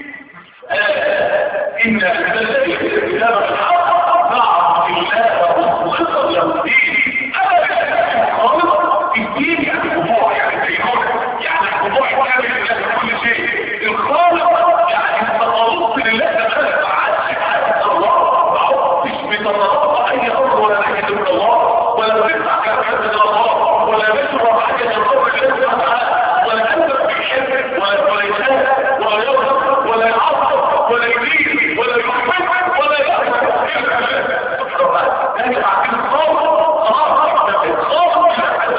إن أنزلت الكتاب الحق مع الله مخلصا له الدين أبدا خالص الدين يعني خضوع يعني الدينون يعني الخضوع كامل لله كل شيء الخالق يعني التخلص لله تماما ما عادش عادة الله ما عدتش بتتلقى أي أمر ولا نهي من الله ولا تسمع كلمات من الله ولا تشرب حاجة الأمر الذي تعالى ولا أنت بيحب ولا ولا يخاف ولا يغضب ولا يعصب ولا يريد ولا يحب ولا يحب هذه عقيدة خالص خلاص خالص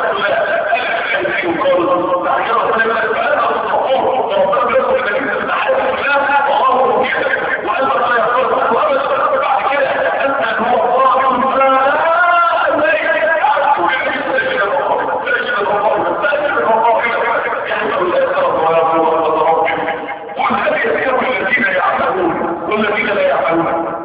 والذين لا يعملون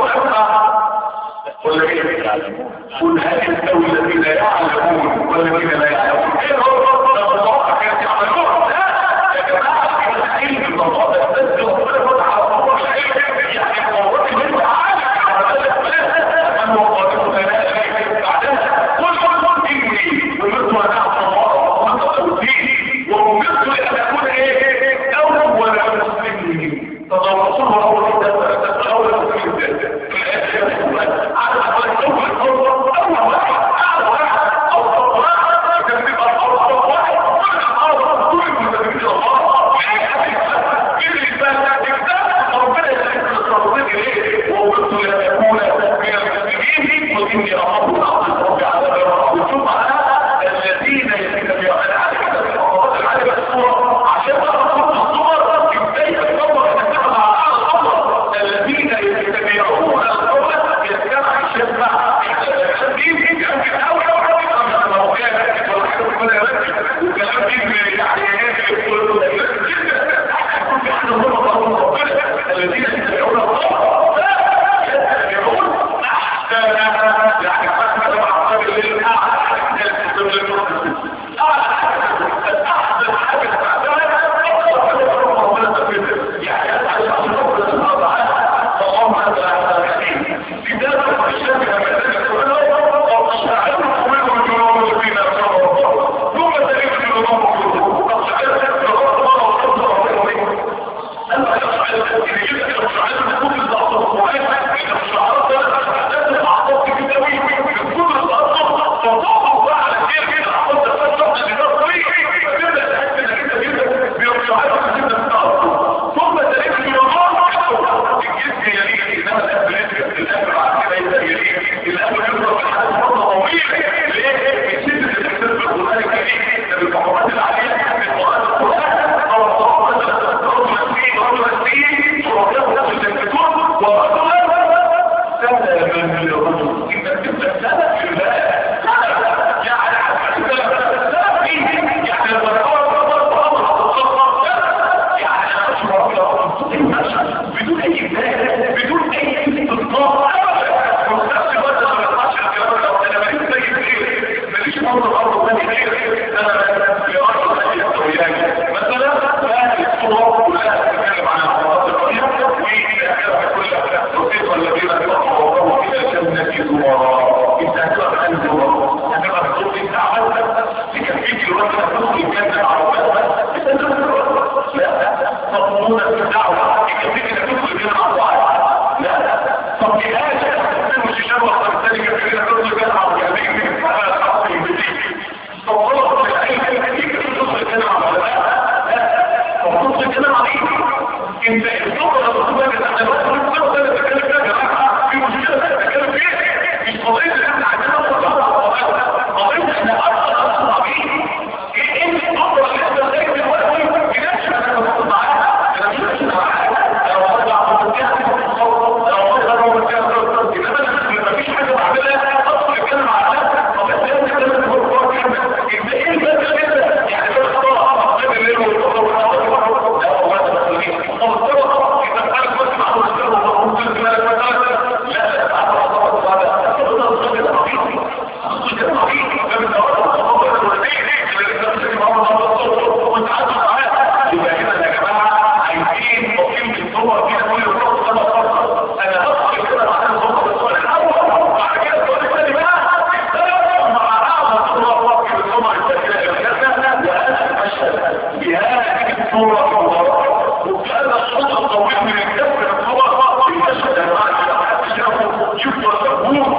والذين يعلمون قل هل يستوي الذين يعلمون والذين لا يعلمون ايه هو لو الله كانت يعملون لا يا جماعه كان علم الموضوع ده بس ربنا فتح على موضوع العلم يعني الموضوع اللي عالم على ذلك من هو قادر لا بعدها قل قل اني ومرت ان اعصى الله وانت الدين وامرت ان اكون ايه اول مسلمين تضرسوه اول اول مسلمين الذين يتبعون عشان تقرأ الصور ازاي تتصور انك مع الامر الذين يتبعون القول يتبع الشفع دي كان في الاول من المواقع والكلام دي يعني الذين يتبعون القول سلفا للرجل انك تبقى سلف لله يعني انت سلفي يعني لما تقرا يعني بدون اي بدايه بدون اي استثناء ونفس الوقت ما يطلعش الكلام ده انا ماليش زي كتير ماليش مرض الارض ثاني كتير انا في ارض ثانيه سورياني مثلا هذه الصور كلها تتكلم عن امراض الرجل واذا كانت كلها تصيب الذين كفروا وقالوا الى الجنه زمراء انت هتبقى عن زمراء هتبقى بتقول انت عملت تكفيك الرجل تدخل الجنه على لا تضمون الدعوة يكفيك انك تدخل الجنة على الله لا طب لهذا مش شبه ذلك في تدخل الجنة على اليمين فلا تحصل بديك طب غلط في العين يكفيك تدخل الجنة على الله لا طب تدخل الجنة على ايه انت الصبر لما تقول لك انا بس كنت سوى ثلاثة تتكلم فيها جماعة في مشكلة تتكلم فيها مش قضية اللي احنا عندنا قضية احنا اصلا اصلا بيه ايه انت الصبر اللي انت زي دلوقتي بنفسك انا بقول معاك انا مش مش معاك لو وضع لو مفيش حاجه بعملها اصلا الكلمه على طب انت انت كلمه هو يبقى ايه البدل كده يعني ده خطا غير الليل والنهار والنهار لا هو ده مسؤوليه طب الصبر اذا كانت بس مع الصبر وممكن بالك مثلا لا لا بعد الصبر بعد الصبر ده الصبر الحقيقي الصبر الحقيقي ده من دوره الصبر الوحيد اللي بنفسك مع الله وانت عارف معاه يبقى هنا يا جماعه عايزين توقيم الصور كده كل يوم سنه فتره انا هدخل كده مع الصبر الصور الاول بعد كده الصور الثاني بقى مع اعظم صور الله في الصور الثانيه الجنه وانا اشهد بهذه الصوره المباركه وكان الصوت الطويل من الكف الصور يشهد يا جماعه شوفوا شوفوا